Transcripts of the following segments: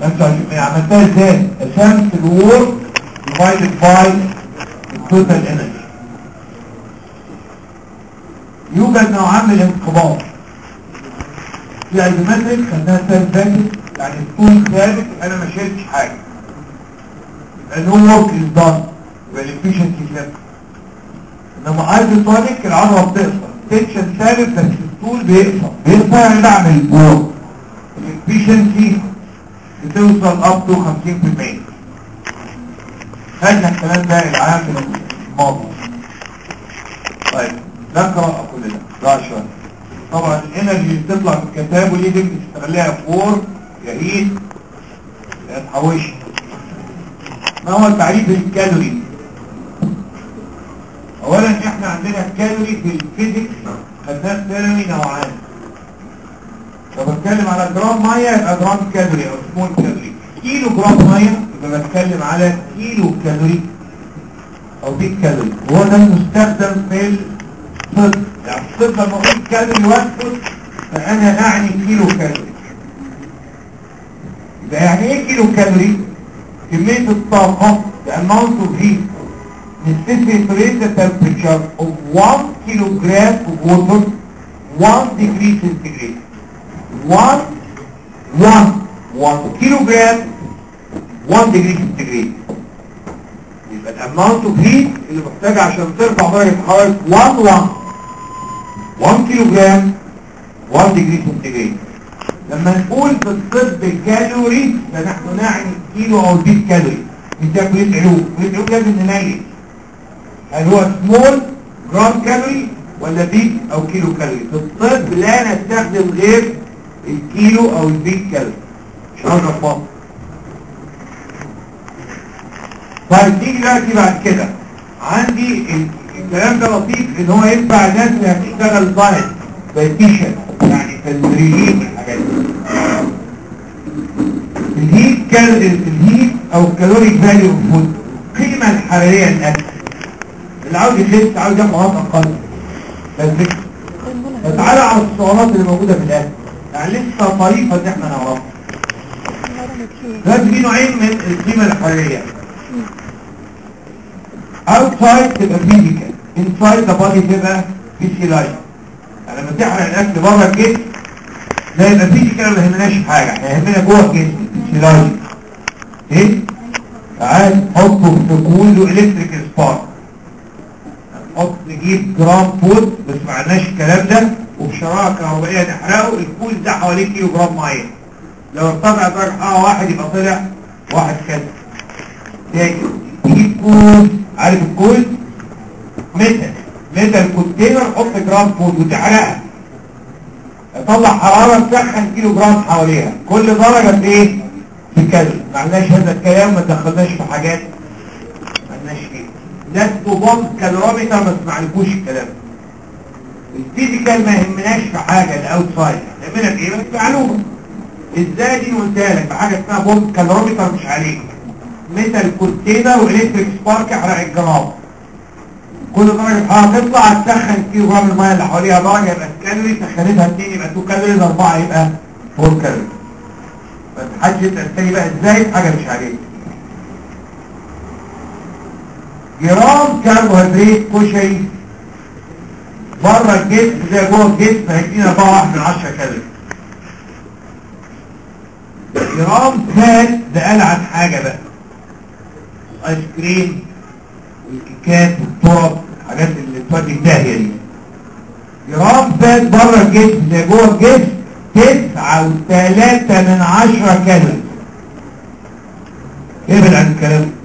انتوا عملتها ازاي قسمت الورك divided by التوتال انرجي يوجد نوعان من الانقباض في ايزومتريك خدناها السنه اللي فاتت يعني الطول ثابت انا ما شلتش حاجه نو ورك از دان يبقى الافشنسي ثابت انما ايزوتونيك العضله بتقصر تنشن ثابت بس الطول بيقصر بيقصر يعني بعمل ورك الافشنسي بتوصل اب تو 50% خدنا الكلام ده العام الماضي طيب نقرا كل ده ده شويه طبعا الانرجي اللي بتطلع من الكتاب ودي دي بتستغلها فور يهيد ما تحوش ما هو تعريف الكالوري اولا احنا عندنا الكالوري في الفيزيكس خدناه الثانوي نوعان لو بتكلم على جرام ميه يبقى جرام كالوري او سمول كالوري كيلو جرام ميه يبقى بتكلم على كيلو كالوري او بيك كالوري وهو ده المستخدم في الطب يعني الطب لما اقول كالوري واكتب فانا اعني كيلو كالوري يبقى يعني ايه كيلو كالوري كمية الطاقة the amount of heat necessary to raise the temperature of 1 kilogram of water 1 degree centigrade 1 1 1 kilogram 1 degree centigrade يبقى الاماونت اوف هيت اللي محتاجه عشان ترفع درجه حراره 1 1 1 كيلو جرام 1 ديجري سنتيجريد لما نقول في الطب كالوري فنحن نعني الكيلو او البيت كالوري مش ده كليه علوم كليه علوم لازم نميز هل هو سمول جرام كالوري ولا بيت او كيلو كالوري في الطب لا نستخدم غير الكيلو او البيت كالوري مش هرجع فاضي طيب تيجي دلوقتي بعد كده عندي ال- الكلام ده لطيف ان هو ينفع الناس اللي هتشتغل دايت دايتيشن يعني في الريليك الحاجات دي الهيت كال الهيت او الكالوريك فاليو اوف فود القيمه الحراريه للاكل اللي عاوز يخس عاوز ياخد وقت اقل بس فتعالى على السعرات اللي موجوده في الاكل يعني لسه طريقه ان احنا نعرفها لازم في نوعين من القيمه الحراريه outside تبقى physical inside the body تبقى physiological يعني لما تحرق الاكل بره الجسم لا يبقى physical ما يهمناش في حاجه احنا يهمنا جوه الجسم physiological ايه تعال حطه في كله الكتريك سبارك نحط نجيب جرام فود بس ما عندناش الكلام ده وبشراره كهربائيه نحرقه الكول ده حوالي كيلو جرام ميه لو ارتفع درجه حراره واحد يبقى طلع واحد كذا تاني تجيب كول عارف الكول متر متر كونتينر حط جرام فود وتحرقها تطلع حرارة تسخن كيلو جرام حواليها كل درجة بايه؟ بكذا ما عندناش هذا الكلام ما دخلناش في حاجات ما عندناش فيه ده اسمه كالوريمتر ما تسمعلكوش الكلام الفيزيكال ما يهمناش في حاجة الاوتسايد يهمنا في ايه بس معلومة ازاي دي قلتها لك بحاجة اسمها بومب كالوريمتر مش عليك ميتال كونتينر والكتريك سبارك يحرق الجرام كل درجة حرارة تطلع هتسخن كيلو جرام المية اللي حواليها درجة يبقى الكالوري سخنتها 2 يبقى 2 كالوري 4 يبقى 4 كالوري بس محدش يسأل تاني بقى ازاي حاجة مش عليك جرام كربوهيدرات كشري بره الجسم زي جوه الجسم هيدينا 4 واحد من 10 كالوري جرام فات ده قال عن حاجة بقى ايس كريم والكيكات والتراب الحاجات اللي تودي الداهية دي جرام فات بره الجسم زي جوه الجسم تسعة وثلاثة من عشرة كالوري ابعد عن الكلام ده.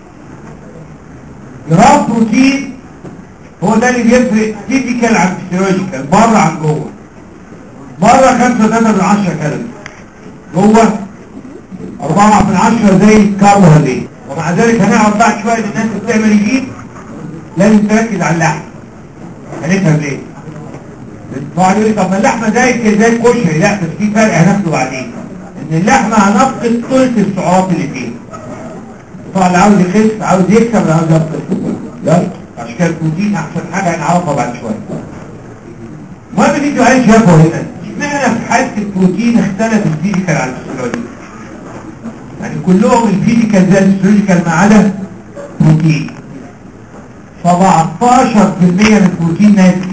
جرام بروتين هو ده اللي بيفرق فيزيكال عن فيسيولوجيكال بره عن جوه بره خمسة وثلاثة من عشرة كالوري جوه أربعة من عشرة زي الكربوهيدرات ومع ذلك هنعرف بعد شوية ان الناس اللي بتعمل رجيم لازم تركز على اللحم هنفهم ليه طبعا يقول لي طب ما اللحمه زي زي الكشري لا بس في فرق هناخده بعدين ان اللحمه هنفقد ثلث السعرات اللي فيها طبعا اللي عاوز يخس عاوز يكسب اللي عاوز يفقد يلا عشان كده البروتين احسن حاجه هنعرفها بعد شويه المهم في سؤال شافه هنا اشمعنى في حاله البروتين اختلف الفيزيكال عن الفسيولوجي وكلهم الفيزيكال زي الفيزيكال ما عدا بروتين 17% من البروتين ناتج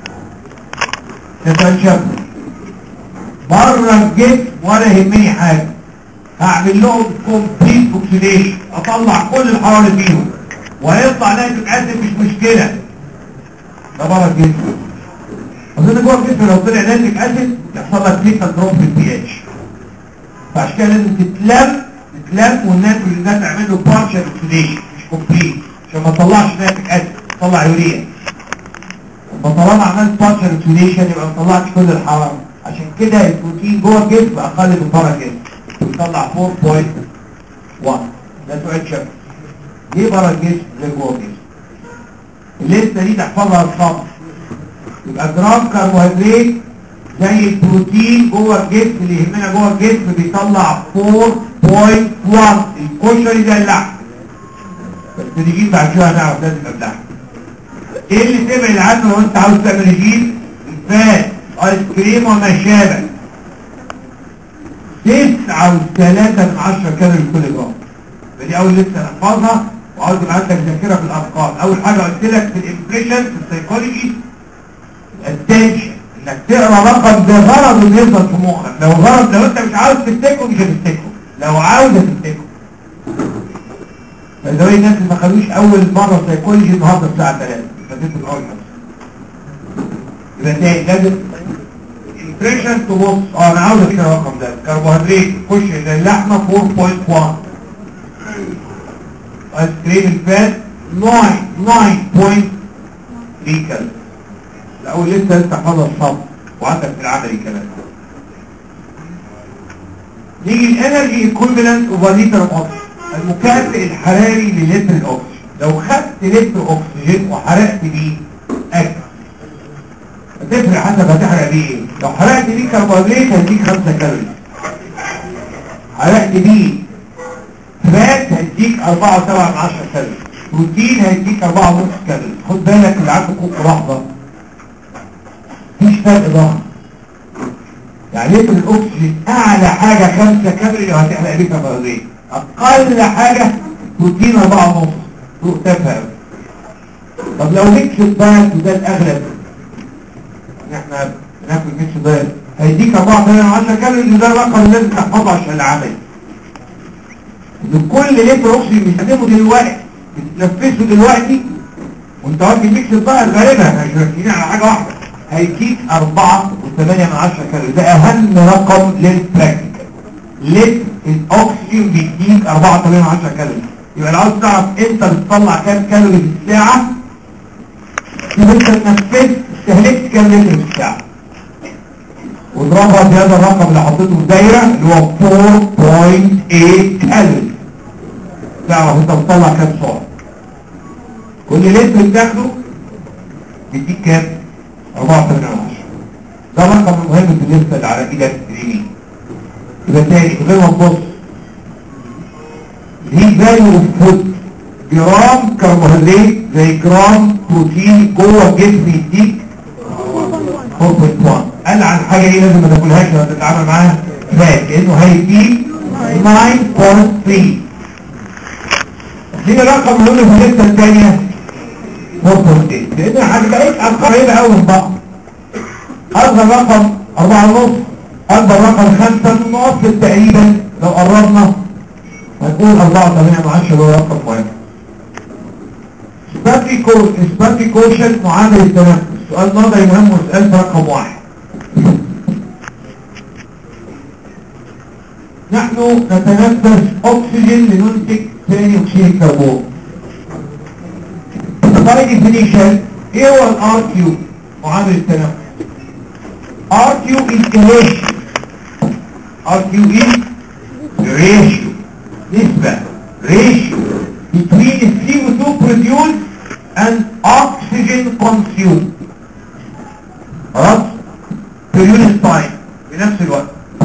تتشبه بره الجسم ولا يهمني حاجه هعمل لهم كومبليت اوكسيديشن اطلع كل الحراره فيهم وهيطلع ناتج اسيد مش مشكله ده بره الجسم اظن جوه الجسم لو طلع ناتج اسيد يحصل لك ليكال دروب في البي اتش فعشان كده لازم تتلم تتلم والناتج ده تعمل له بارشال اوكسيديشن مش كومبليت عشان ما تطلعش ناتج اسيد تطلع يوريا فطالما عملت بارشال اوكسيديشن يبقى ما طلعتش كل الحراره عشان كده البروتين جوه الجسم اقل من بره الجسم بيطلع 4.1 ده سؤال شكل ليه بره الجسم غير جوه الجسم الليسته دي تحفظها الخط يبقى جرام كربوهيدرات زي البروتين جوه الجسم اللي يهمنا جوه الجسم بيطلع 4.1 الكشري زي اللحم بس نجيب بعد شويه هنعرف لازم يبقى اللحم ايه اللي تبعد عنه لو انت عاوز تعمل رجيم الفات ايس كريم وما شابه تسعة وثلاثة من عشرة كالوري كل جرام فدي اول لسه نحفظها وعاوز يبقى عندك ذاكره في الارقام اول حاجه قلت لك في الامبريشن في السيكولوجي الاتنشن انك تقرا رقم ده غرض انه يفضل في مخك لو غرض لو انت مش عاوز تفتكره مش هتفتكره لو عاوز هتفتكره فده الناس اللي ما خدوش اول مره سيكولوجي النهارده الساعه 3 فاتت الاول يبقى تاني لازم الامبريشن تبص اه انا عاوز افتكر الرقم ده كربوهيدرات خش اللحمه 4.1 ايس كريم الفات 9 9.3 كالوري الاول لسه انت حافظ الصبر وعندك في العملي كمان نيجي الانرجي ايكويفالنت اوف لتر اوف المكافئ الحراري للتر الاكسجين لو خدت لتر اكسجين وحرقت بيه اكل هتفرق حسب هتحرق بيه ايه لو حرقت بيه كربوهيدرات هيديك 5 كالوري حرقت بيه فات هيديك 4.7 كالوري بروتين هيديك 4.5 كالوري خد بالك اللي عنده كوك لحظه مفيش فرق ضخم يعني لتر الاكسجين اعلى حاجه 5 كالوري لو هتحرق بيه كربوهيدرات اقل حاجه بروتين 4.5 روح تفهم طب لو ميكس الدايت وده الاغلب ان احنا بناكل ميكس دايت هيديك 4 10 كالوري ده الرقم اللي لازم تحفظه عشان العمل ان كل لتر اكسجين بيستخدمه دلوقتي بتتنفسه دلوقتي وانت واكل ميكس الدايت غالبا مش مركزين على حاجه واحده هيديك 4 و8 من 10 كالوري ده اهم رقم للبراكتيكال لتر الاكسجين بيديك 4 و8 من 10 كالوري يبقى لو عاوز تعرف انت بتطلع كام كالوري في الساعه يبقى انت اتنفست استهلكت كام لتر في الساعه واضربها بهذا الرقم اللي حطيته في الدايره اللي هو 4.8 كالوري تعرف انت بتطلع كام سعر كل لتر بتاخده بيديك كام 4 8 ده رقم مهم بالنسبه على ايدك اليمين يبقى تاني غير ما تبص دي فاليو اوف فود جرام كربوهيدرات زي جرام بروتين جوه الجسم يديك 4.1 قال عن حاجه ايه لازم ما تاكلهاش لما تتعامل معاها فات لانه هيديك 9.3 دي الرقم اللي قلنا في الليسته الثانيه 4.8 لان حاجه بقيت ارقام قريبه قوي من بعض اصغر رقم 4.5 اكبر رقم 5 نقط تقريبا لو قربنا هنقول 4 8 من 10 هو رقم مهم سباتي كو سباتي كوشن معامل التنفس سؤال نظري مهم وسؤال رقم واحد نحن نتنفس اكسجين لننتج ثاني اكسيد الكربون باي ديفينيشن ايه هو الار كيو معامل التنفس ار كيو is the ratio ار كيو is the ratio نسبة ratio between CO2 produced and oxygen consumed خلاص per unit time بنفس الوقت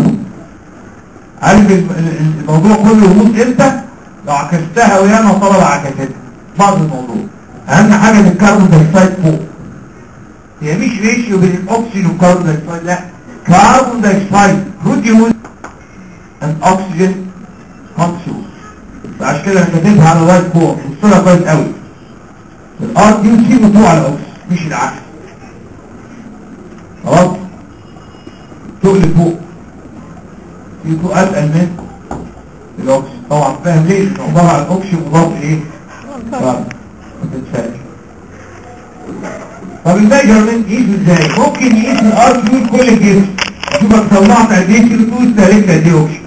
عارف الموضوع كله يموت امتى لو عكستها ويانا طلب عكستها بعض الموضوع اهم حاجة ان الكربون دايوكسيد فوق هي مش ريشيو بين الاكسجين والكربون دايوكسيد لا كربون دايوكسيد produced and oxygen مخصوص فعشان كده انت كاتبها على الوايت بورد بص كويس قوي الار دي وسي بتوع على الاوكس مش العكس خلاص تقل فوق في فوق اتقل من الاوكس طبعا فاهم ليه؟ لانه عباره عن اوكس مضاف ايه؟ ما تنساش طب الميجرمنت يقيس ازاي؟ ممكن يقيس الار كيو كل الجسم شوفك طلعت قد ايه كيلو 2 استهلكت قد ايه اوكسجين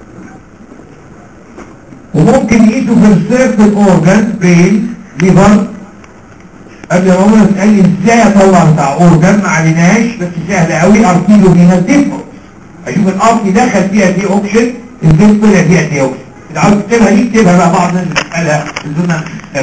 وممكن يقيسوا في السيرفل اورجان برين ليفر قبل ما اقول اسالني ازاي اطلع بتاع اورجان ما عليناش بس سهل قوي اركيلو فيها الديفرنس اشوف الارض دخل فيها دي اوكسجين الجسم طلع فيها دي اوكسجين اللي عاوز تكتبها دي اكتبها بقى بعض الناس بتسالها الزمن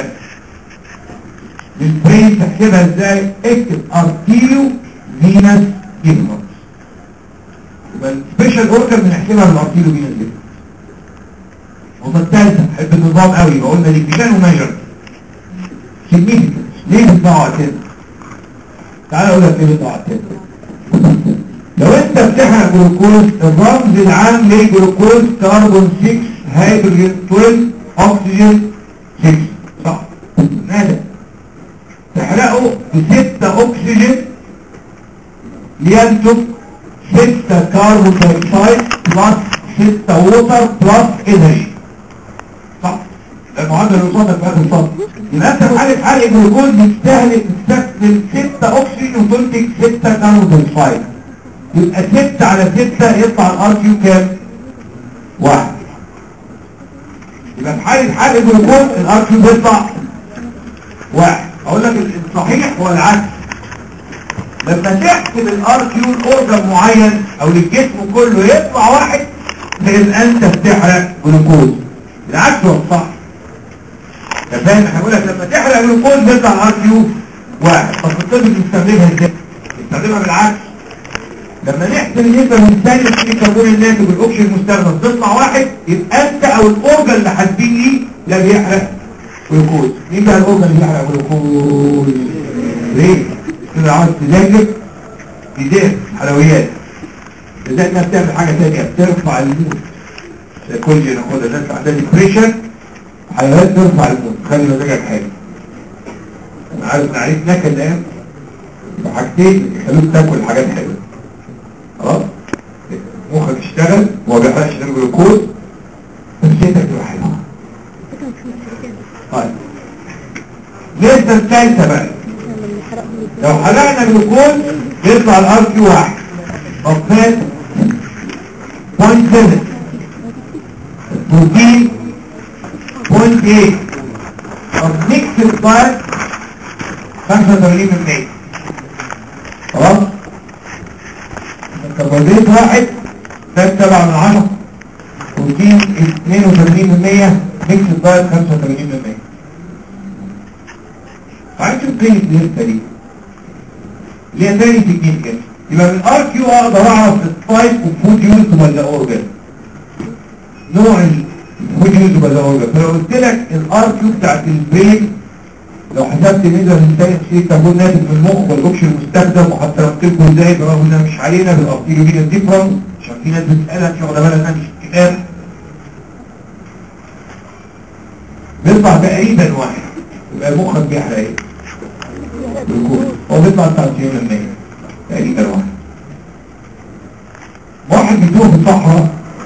البرين تحسبها ازاي اكتب اركيلو فينس ديفرنس يبقى السبيشال اورجان بنحسبها بالاركيلو فينس ديفرنس هما الثالثة حب النظام قوي قلنا ديفيجن وميجر significance ليه بتطلعوا على كده تعال اقول لك ليه بتطلعوا على كده لو انت بتحرق جلوكوز الرمز العام للجلوكوز كربون 6 هيدروجين 12 اكسجين 6 صح ماذا تحرقه ب 6 اكسجين لينتج 6 كربون دايوكسيد بلس 6 ووتر بلس انرجي صح ده المعادله اللي قصادك في اخر السطر يبقى انت في حاله حرق الجلوكوز بتستهلك تستخدم 6 اكسجين وتنتج 6 كربون دايوكسيد يبقى 6 على 6 يطلع الار كيو كام؟ واحد يبقى في حاله حرق الجلوكوز الار كيو بيطلع واحد اقول لك الصحيح هو العكس لما تحسب الار كيو لاورجن معين او للجسم كله يطلع واحد فيبقى انت بتحرق جلوكوز العكس هو الصح انت فاهم احنا بقول لك لما تحرق جلوكوز بيطلع الار كيو واحد طب الطب بنستخدمها ازاي؟ بنستخدمها بالعكس لما نحسب النسبه من ثاني اكسيد الكربون الناتج والاكسجين المستخدم تطلع واحد يبقى انت او الاورجن اللي هتيجي لا بيحرق جلوكوز مين بقى الاورجن اللي بيحرق جلوكوز؟ ليه؟ كده عاوز تذاكر تذاكر حلويات ازاي انها بتعمل حاجه ثانيه بترفع المود سيكولوجي ناخدها الناس عندها ديبريشن حيوانات ترفع المود تخلي مزاجك حلو انا عارف ان عليك نكد الان حاجتين يخلوك تاكل حاجات حلوه خلاص مخك يشتغل وما بيحرقش الجلوكوز نفسيتك تبقى حلوه طيب لسه الثالثه بقى لو حرقنا جلوكوز يطلع الار كيو واحد طفات بوينت سيفن بروتين بوينت ايت طب نكس الدايت 85% خلاص الكربوهيدرات واحد فات سبعة من عشرة بروتين 82% نكس الدايت 85% عايز تشوف قيمة الليستة دي اللي هي تاني سيجنيفيكانس يبقى من ار كيو اقدر اعرف التايب اوف فود يوز ولا اورجان نوع الفود يوز ولا اورجان فلو قلت لك الار كيو بتاعت البرين لو حسبت نسبة من ثاني اكسيد الكربون ناتج في المخ والاوكسجين المستخدم وحتى قلت لكم ازاي برغم انها مش علينا بالارتيريو فينا ديفرنس عشان في ناس بتسالها مش واخده بالها انها مش في الكتاب بيطلع تقريبا واحد يبقى مخك بيحرق ايه؟ جلوكوز هو بيطلع 99% تقريبا واحد واحد بيتوه في الصحراء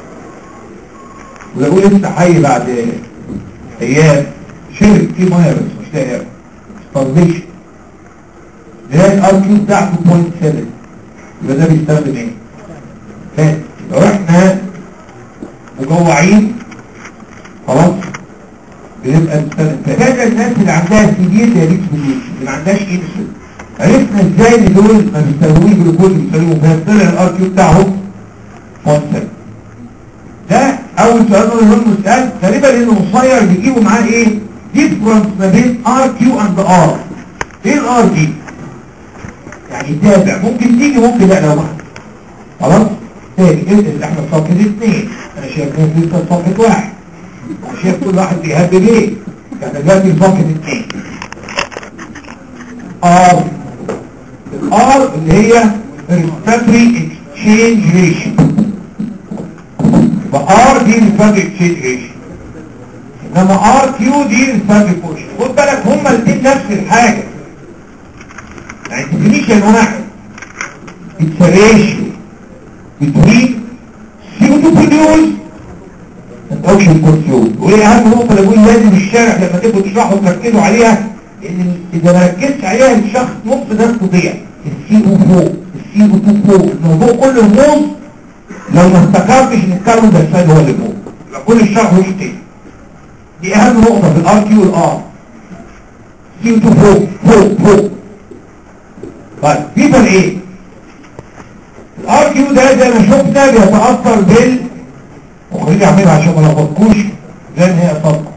ويقول لسه حي بعد ايام شرب فيه ميه بس مش لاقي ياكل ستارفيشن نلاقي الار كيو بتاعته 0.7 يبقى ده بيستخدم ايه؟ فات لو احنا مجوعين خلاص بنبقى نستخدم فاكر الناس اللي عندها سيديت ديابيتس اللي ما عندهاش انسولين عرفنا ازاي ان دول ما بيستخدموش جلوكوز بيستخدموا فيطلع الار كيو بتاعهم 0.7 ده اول سؤال نقول لهم مسأل غالبا لانه قصير بيجيبوا معاه ايه ديفرنس ما بين ار كيو اند ار ايه الار دي يعني تابع ممكن تيجي ممكن لا لو ما خلاص تاني اللي احنا في صفحه اثنين انا شايف ان في صفحه واحد انا شايف كل واحد بيهب ليه احنا دلوقتي في صفحه اثنين ار الار اللي هي respiratory exchange ratio فار دي respiratory exchange ratio انما ار كيو دي الفرق بوش خد بالك هما الاثنين نفس الحاجه يعني ديفينيشن واحد it's a ratio between CO2 produced and oxygen consumed وايه اهم نقطه اللي بقول لازم الشارع لما تبقوا تشرحوا تركزوا عليها ان اذا ما ركزتش عليها الشخص نص ناس تضيع السي او فوق السي او 2 فوق الموضوع كله موز لو ما افتكرتش ان الكربون دايوكسيد هو اللي فوق يبقى كل الشرح مش تاني دي اهم نقطة في الار كيو والار سي او 2 فوق فوق فوق طيب في فرق ايه الار كيو ده زي ما شفنا بيتأثر بال وخليني اعملها عشان ما لخبطكوش لان هي صدقة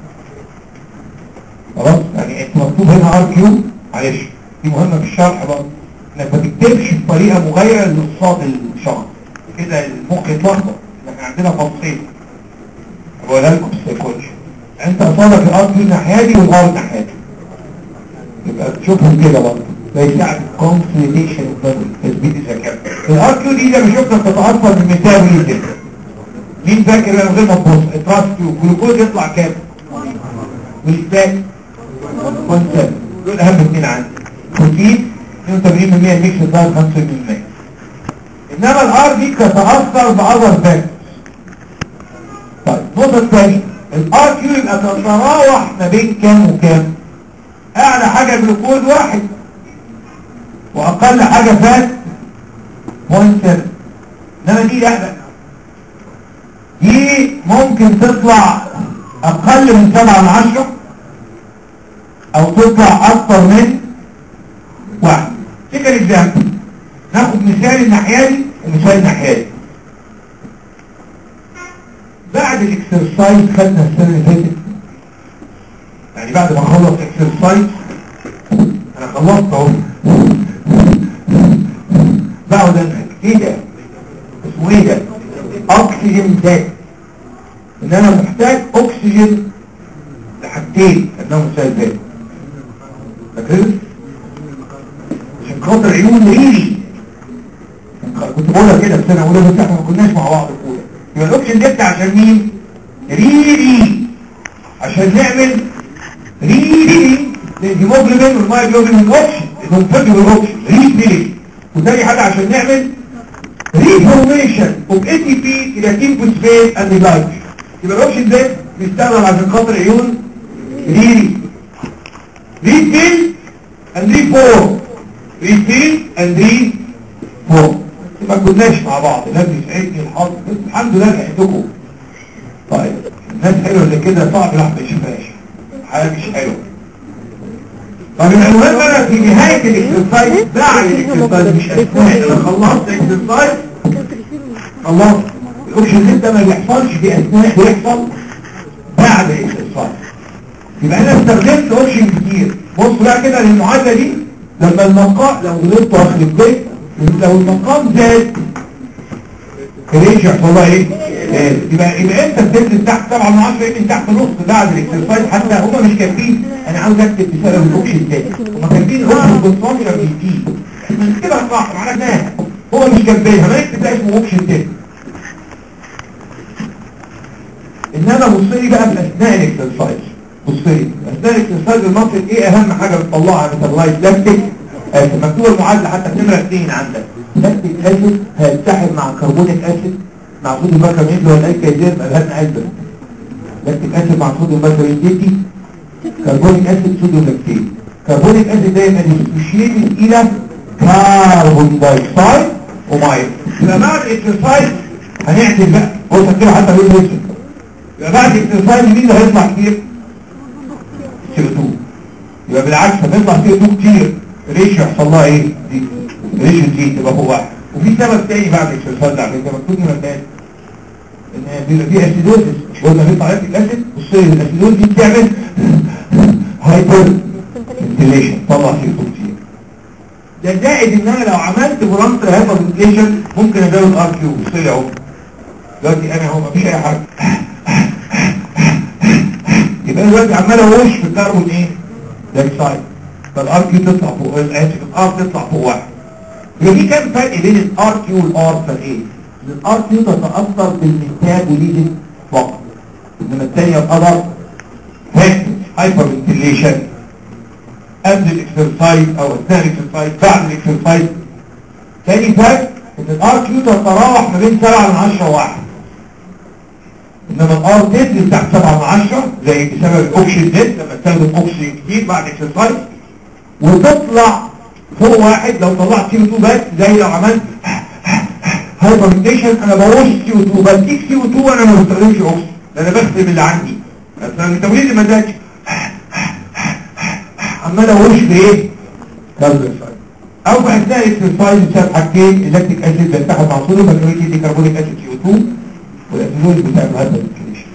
خلاص يعني انت مكتوب هنا ار كيو معلش دي مهمة في الشرح برضه انك ما تكتبش بطريقة مغايرة للصاد الشخص كده المخ يتلخبط احنا عندنا فصين بقولها لكم السيكولوجي انت قصادك الار كيو الناحيه دي والار الناحيه دي يبقى تشوفهم كده برضه ده يساعد كونسوليديشن اوف تثبيت الذاكره الار كيو دي زي ما شفنا بتتاثر بالميتابوليزم مين فاكر من غير ما تبص التراست والجلوكوز يطلع كام والسباك كونسنت دول اهم اثنين عندي بروتين 82% ميكس الدايت 5% انما الار دي تتاثر باذر فاكتورز طيب النقطه الثانيه الار كيو يبقى تتراوح ما بين كام وكام اعلى حاجه جلوكوز واحد واقل حاجه فات 0.7 انما دي لا لا دي ممكن تطلع اقل من 7 من 10 او تطلع اكتر من واحد تيجي اكزامبل ناخد مثال الناحيه دي ومثال الناحيه دي بعد الاكسرسايز خدنا السنه اللي فاتت يعني بعد ما اخلص اكسرسايز انا خلصت اهو بقعد انهج ايه ده اسمه ايه ده اكسجين ده ان انا محتاج اكسجين لحاجتين انهم مساعدين فاكرين عشان خاطر عيون ريلي كنت بقولها كده في سنه اولى بس احنا ما كناش مع بعض في اولى يبقى الاوبشن ده عشان مين ريلي عشان نعمل ريلي للهيموجلوبين والمايجلوبين والاوبشن انهم فجوا الاوبشن ريلي وتاني حاجه عشان نعمل ريفورميشن اوف اي تي بي الى تيم فوسفات اند لايف يبقى الاوبشن ده بيستخدم عشان خاطر عيون ريلي ريفيل اند ريفورم ريفيل اند ريفورم ما كناش مع بعض لازم يسعدني الحظ بس الحمد لله لحقتكم طيب الناس حلوه اللي كده صعب لا ما يشوفهاش حاجه مش حلوه طب العنوان بقى في نهايه الاكسرسايز بعد الاكسرسايز مش اثناء انا خلصت اكسرسايز خلصت الاوبشن ده ما بيحصلش في اثناء بيحصل بعد الاكسرسايز يبقى انا استخدمت اوبشن كتير بص بقى كده للمعادله دي لما المقام لو غلطت واخد البيت لو المقام زاد كريش يحصل لها ايه آه، يبقى يبقى انت بتنزل تحت طبعا من 10 يمكن تحت نص بعد الاكسرسايز حتى هم مش كاتبين انا عاوز اكتب بسبب الاوبشن ده هم كاتبين اوبشن بالصامره بيجي من كده صح معناها هو مش كاتبينها ما يكتب ده اسمه اوبشن ده انما بص لي بقى في اثناء الاكسرسايز بص لي اثناء الاكسرسايز المنطق ايه اهم حاجه بتطلعها ميتابلايز لاكتيك اسيد مكتوب المعادله حتى في نمره 2 عندك لاكتيك اسيد هيتحد مع كربونيك اسيد مع صوديوم بيكربونات اللي هو الايكازير الهان علبه لاكتيك اسيد مع صوديوم بيكربونات دي كربونيك اسيد صوديوم لاكتيت كربونيك اسيد ده يبقى ديسوشيتد الى كربون دايوكسيد وميه يبقى بعد الاكسرسايز هنعدل بقى بص كده حتى لون اسود يبقى بعد الاكسرسايز مين اللي هيطلع كتير؟ سي 2 يبقى بالعكس هتطلع سي 2 كتير ريشيو يحصل لها ايه؟ دي ريشيو دي تبقى فوق واحد وفي سبب تاني بعد الاكسرسايز ده على فكره مكتوب لي مكان ان بيبقى فيه اسيدوزس مش قلنا بيطلع لك الاسيد بص لي الاسيدوز دي بتعمل هايبر فنتيليشن طلع فيه كتير ده زائد ان انا لو عملت برامتر هايبر فنتيليشن ممكن ازود ار كيو بص لي اهو دلوقتي انا اهو مفيش اي حاجه يبقى انا دلوقتي عمال اوش في الكربون ايه؟ دايكسايد فالار كيو تطلع فوق اسف الار تطلع فوق واحد يبقى في كام فرق بين الار كيو والار فرقين الار كيو تتاثر بالميتابوليزم فقط انما الثانيه القدر هايبر فنتيليشن قبل الاكسرسايز او اثناء الاكسرسايز بعد الاكسرسايز تاني فرق ان الار كيو تتراوح ما بين 7 من 10 واحد انما الار تنزل تحت 7 من 10 زي بسبب الاوكسجين ديت لما تستخدم اكسجين كتير بعد الاكسرسايز وتطلع فوق واحد لو طلعت سي او 2 بس زي لو عملت هايبرتيشن انا بوظ سي او 2 بديك سي او 2 وانا ما بستخدمش اكسجين ده انا بخدم اللي عندي بس انا التمرين ما زادش عمال اقولش في ايه كاربون او في اثناء الاكسرسايز بسبب حاجتين اللاكتيك اسيد بيتحد مع صوديوم بكتيريا دي كربونيك اسيد سي او 2 والاسيدول بتاع الهايبرتيشن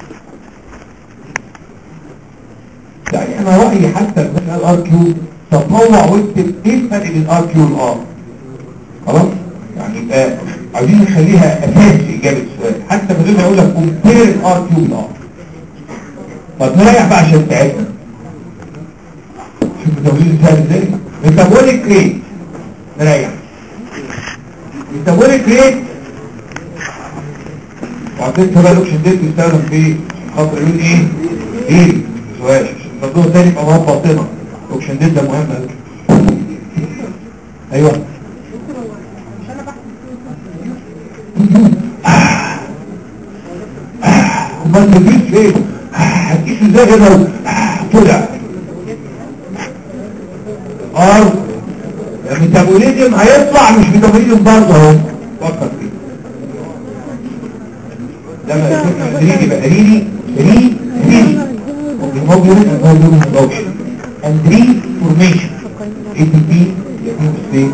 يعني انا رايي حتى المساله الار كيو تطوع واكتب ايه الفرق بين الار كيو والار خلاص يعني يبقى عايزين نخليها اساس في اجابه السؤال حتى من غير ما اقول لك كومبير الار كيو والار طب نريح بقى عشان تعبنا شوف التمرين سهل ازاي ميتابوليك ريت نريح ميتابوليك ريت وعطيت بقى الاوكسجين ديت بيستخدم في خاطر يقول ايه ايه سؤال الموضوع تاني يبقى مواد باطنه الاوكسجين ديت ده مهم قوي ايوه ما تجيش ايه هتقيس ازاي كده طلع اه الميتابوليزم هيطلع مش ميتابوليزم برضه اهو فكر فيه لما يكون ريدي بقى ريدي ري ريدي هيموجلوبين هيموجلوبين ريدكشن اند ري فورميشن اي تي بي يكون في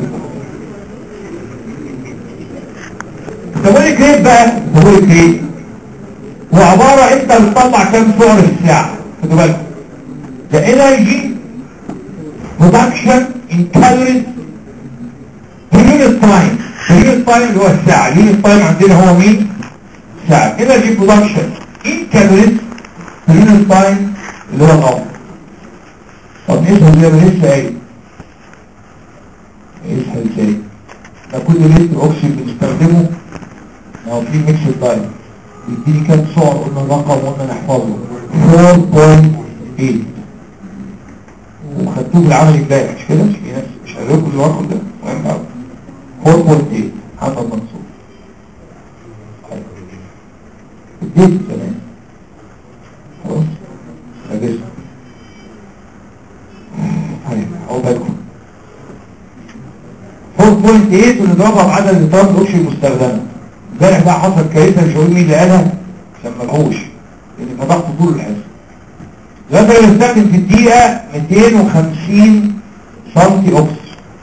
ميتابوليك ريت بقى ميتابوليك ريت هو عبارة انت بتطلع كام سعر في الساعة خدوا بالكم ده energy production in calories per unit time per unit time اللي هو الساعة unit time عندنا هو مين؟ ساعة energy production in calories per unit time اللي هو الأمر طب نسهل زي ما لسه قايل يسهل ازاي؟ ده كل لتر اكسجين بنستخدمه ما هو في ميكس تايم يديني كام سعر قلنا الرقم قلنا نحفظه 4.8 وخدتوه بالعمل امبارح مش كده مش في ناس مش هقول الرقم ده مهم قوي 4.8 محمد منصور اديت كمان خلاص اجلس طيب اهو بالكم 4.8 ونضربها بعدد الاطارات الاوكسجين المستخدمه امبارح بقى حصل كارثه مش هقول مين اللي قالها عشان ملهوش لان فتحت طول الحزب دلوقتي بنستخدم في الدقيقه 250 سم اوكسجين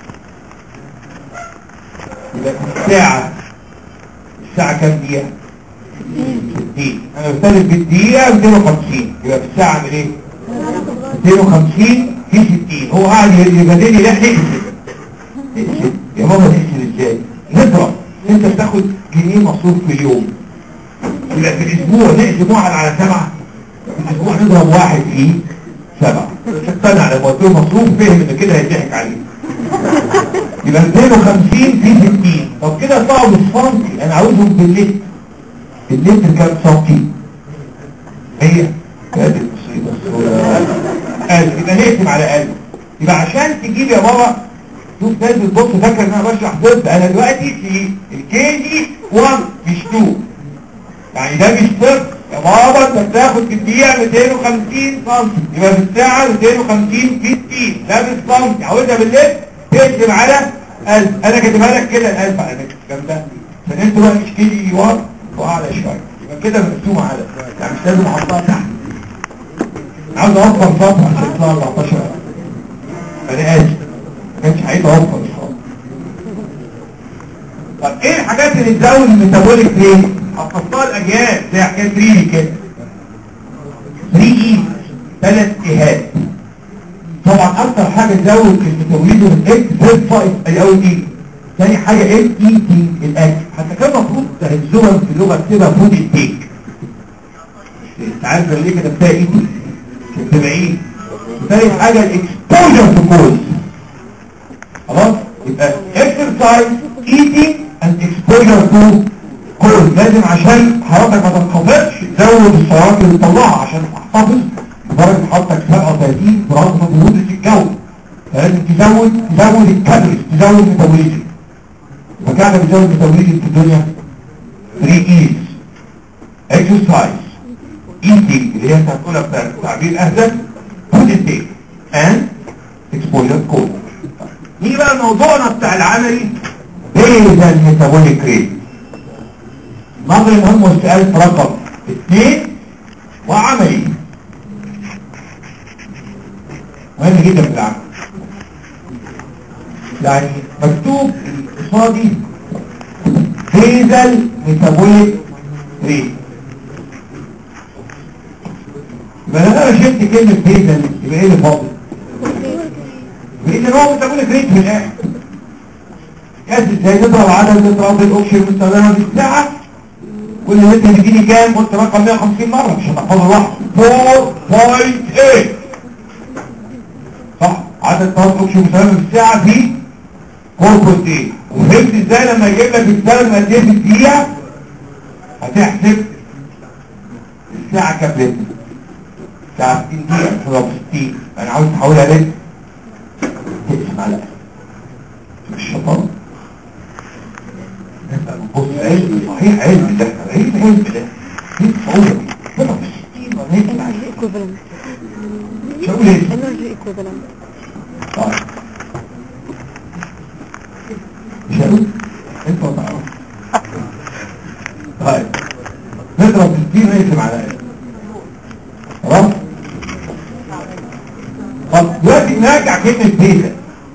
يبقى في الساعه الساعه كام دقيقه؟ 60 انا بستخدم في الدقيقه 250 يبقى في الساعه اعمل ايه؟ 250 في 60 هو قاعد يبدل لي لا نحسب نحسب يا ماما نحسب ازاي؟ نضرب انت بتاخد جنيه مصروف في اليوم يبقى في الاسبوع نقسم واحد على سبعة في الاسبوع نضرب واحد فيه سبعة اقتنع لما قلت له مصروف فهم ان كده هيضحك عليه يبقى 250 في 60 طب كده يطلعوا بالسنتي انا عاوزهم باللتر اللتر كام سنتي؟ هي كانت المصيبة قال يبقى نقسم على قلب يبقى عشان تجيب يا بابا شوف ناس بتبص فاكر ان انا بشرح طب انا دلوقتي في الكي جي 1 مش 2 يعني ده مش طب يا بابا انت بتاخد في الدقيقه 250 سم يبقى في الساعه 250 في 60 ده بالسم عاوزها بالليل تقسم على 1000 انا كاتبها لك كده 1000 على فكره الكلام ده عشان انتوا بقى مش كي جي 1 واعلى شويه يبقى كده مقسومه على يعني مش لازم احطها تحت عاوز اوفر سطح عشان يطلع 14 انا اسف ما كانش هيبقى اوفر ان شاء الله طب ايه الحاجات اللي تزود الميتابوليك ريت حفظتها الاجيال زي حكايه ريلي كده 3 اي ثلاث ايهات طبعا اكتر حاجه تزود الميتابوليزم الاكس زد 5 اي او دي ثاني حاجه ال اي تي الاكل حتى كان المفروض تهزوها في اللغه اكتبها فود انتيك انت عارف ليه كتبتها اي تي كتبها ايه ثالث حاجه الاكسبوجر تو كوز خلاص يبقى exercise eating and exposure to cold لازم عشان حرارتك ما تنخفضش تزود السعرات اللي بتطلعها عشان تحتفظ درجة حرارتك 37 برغم برودة الجو فلازم تزود تزود الكالوريز تزود الميتابوليزم فكان بيزود الميتابوليزم في الدنيا 3 ايز exercise eating اللي هي هتقولها بتعبير اهدى food intake and exposure code نيجي بقى موضوعنا بتاع العملي ايه الميتابوليك ريت نظري مهم والسؤال رقم اثنين وعملي مهم جدا في العمل يعني مكتوب قصادي بيزل ميتابوليك ريت يبقى لو انا شلت كلمه بيزل يبقى ايه اللي فاضل؟ بيزل هو ميتابوليك ريت في الاخر يس ازاي نضرب عدد نضرب الاوكسجين المستخدمه في الساعه كل اللي انت بتجيلي كام قلت رقم 150 مره مش هتحفظه لوحده 4.8 صح عدد طاقه الاوكسجين المستخدمه في الساعه في 4.8 وفهمت ازاي لما يجيب لك الكلام قد ايه في الدقيقه هتحسب الساعه كام لتر الساعه 60 دقيقه تضرب 60 انا عاوز تحولها لتر تقسم على مش شطاره بص علم صحيح علم ده علم علم ده ايه الصعوبة دي بضع في الستين ولا ايه تبع equivalent مش هقول ايه energy equivalent طيب مش هقول انت ما تعرف طيب نضرب في الستين نقسم على ايه خلاص طب دلوقتي نرجع كلمة بيتا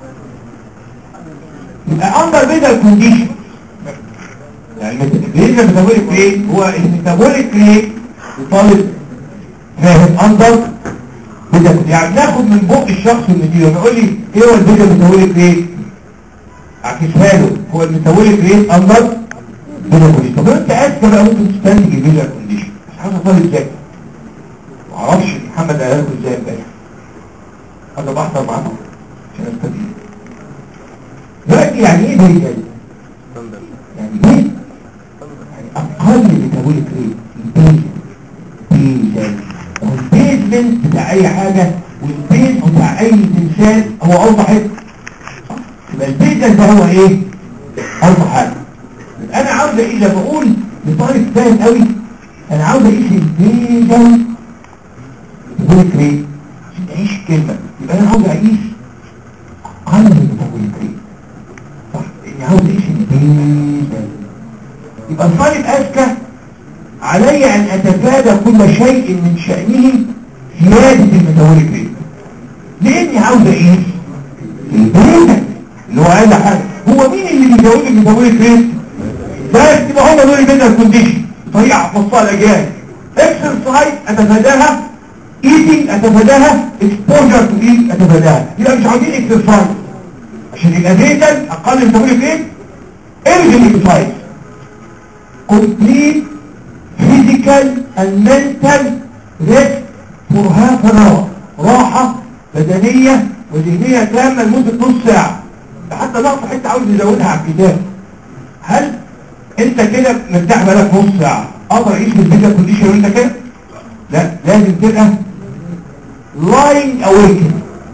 يبقى اندر بيتا كونديشن يعني ليه الميتابوليك ريت هو الميتابوليك ريت لطالب فاهم اندر بيتا يعني ناخد من بق الشخص المدير يقول لي ايه هو البيتا ميتابوليك ريت اعكسها له هو الميتابوليك ريت اندر بيتا كونديشن طب انت اذكى بقى ممكن تستنتج البيتا كونديشن بس عاوز طالب ذكي معرفش محمد قالها لكم ازاي امبارح انا بحضر معاكم عشان استفيد دلوقتي يعني ايه بيتا يعني ايه يعني اقل ميتابوليك ريت البيزل بيزل هو البيزمنت بتاع اي حاجة والبيز بتاع اي تمثال هو اوضح حته صح؟ يبقى البيزل ده هو ايه اوضح حاجة يبقى انا عاوز ايه لما بقول لطالب فاهم قوي انا عاوز اقيس البيزل ميتابوليك ريت عشان تعيش كلمة يبقى انا عاوز اقيس اقل ميتابوليك ريت صح اني عاوز اقيس البيزل يبقى الطالب أذكى علي أن أتفادى كل شيء من شأنه زيادة الميتابوليك ريت لأني عاوز أقيس البريدة اللي هو أقل حاجة هو مين اللي بيزود الميتابوليك ريت؟ بس يبقى هم دول البيتا كونديشن طريقة حفظتها الأجيال اكسرسايز أتفاداها ايتنج أتفاداها اكسبوجر تو ايت أتفاداها يبقى مش عاوزين اكسرسايز عشان يبقى بيتا أقل ميتابوليك ريت ارجع اكسرسايز complete physical and mental rest for half an hour راحة بدنية وذهنية تامة لمدة نص ساعة ده حتى نقطة حتة عاوز نزودها على الكتاب هل انت كده مرتاح بقالك نص ساعة اقدر اعيش بالفيزا كونديشن وانت كده؟ لا لازم تبقى لاين اويكن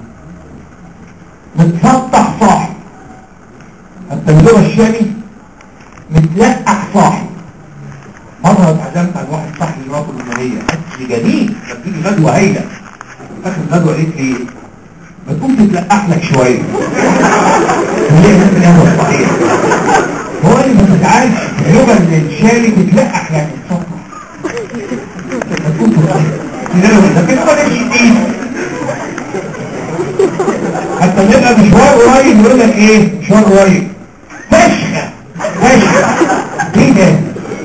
متسطح صاحي حتى باللغة الشامي متلقح صاحي مرة اتعزمت على واحد صاحبي مراته المالية أكل جميل كان بيجي غدوة هايلة آخر غدوة قالت لي ما تقوم تتلقح لك شوية هي نفس الأمر الصحيح هو قال لي ما تزعلش اللغة الشالي تتلقح يعني تتصفح ما تقوم تتلقح لكن هو ده شديد حتى نبقى مشوار قريب يقول لك ايه مشوار قريب فشخة فشخة ايه ده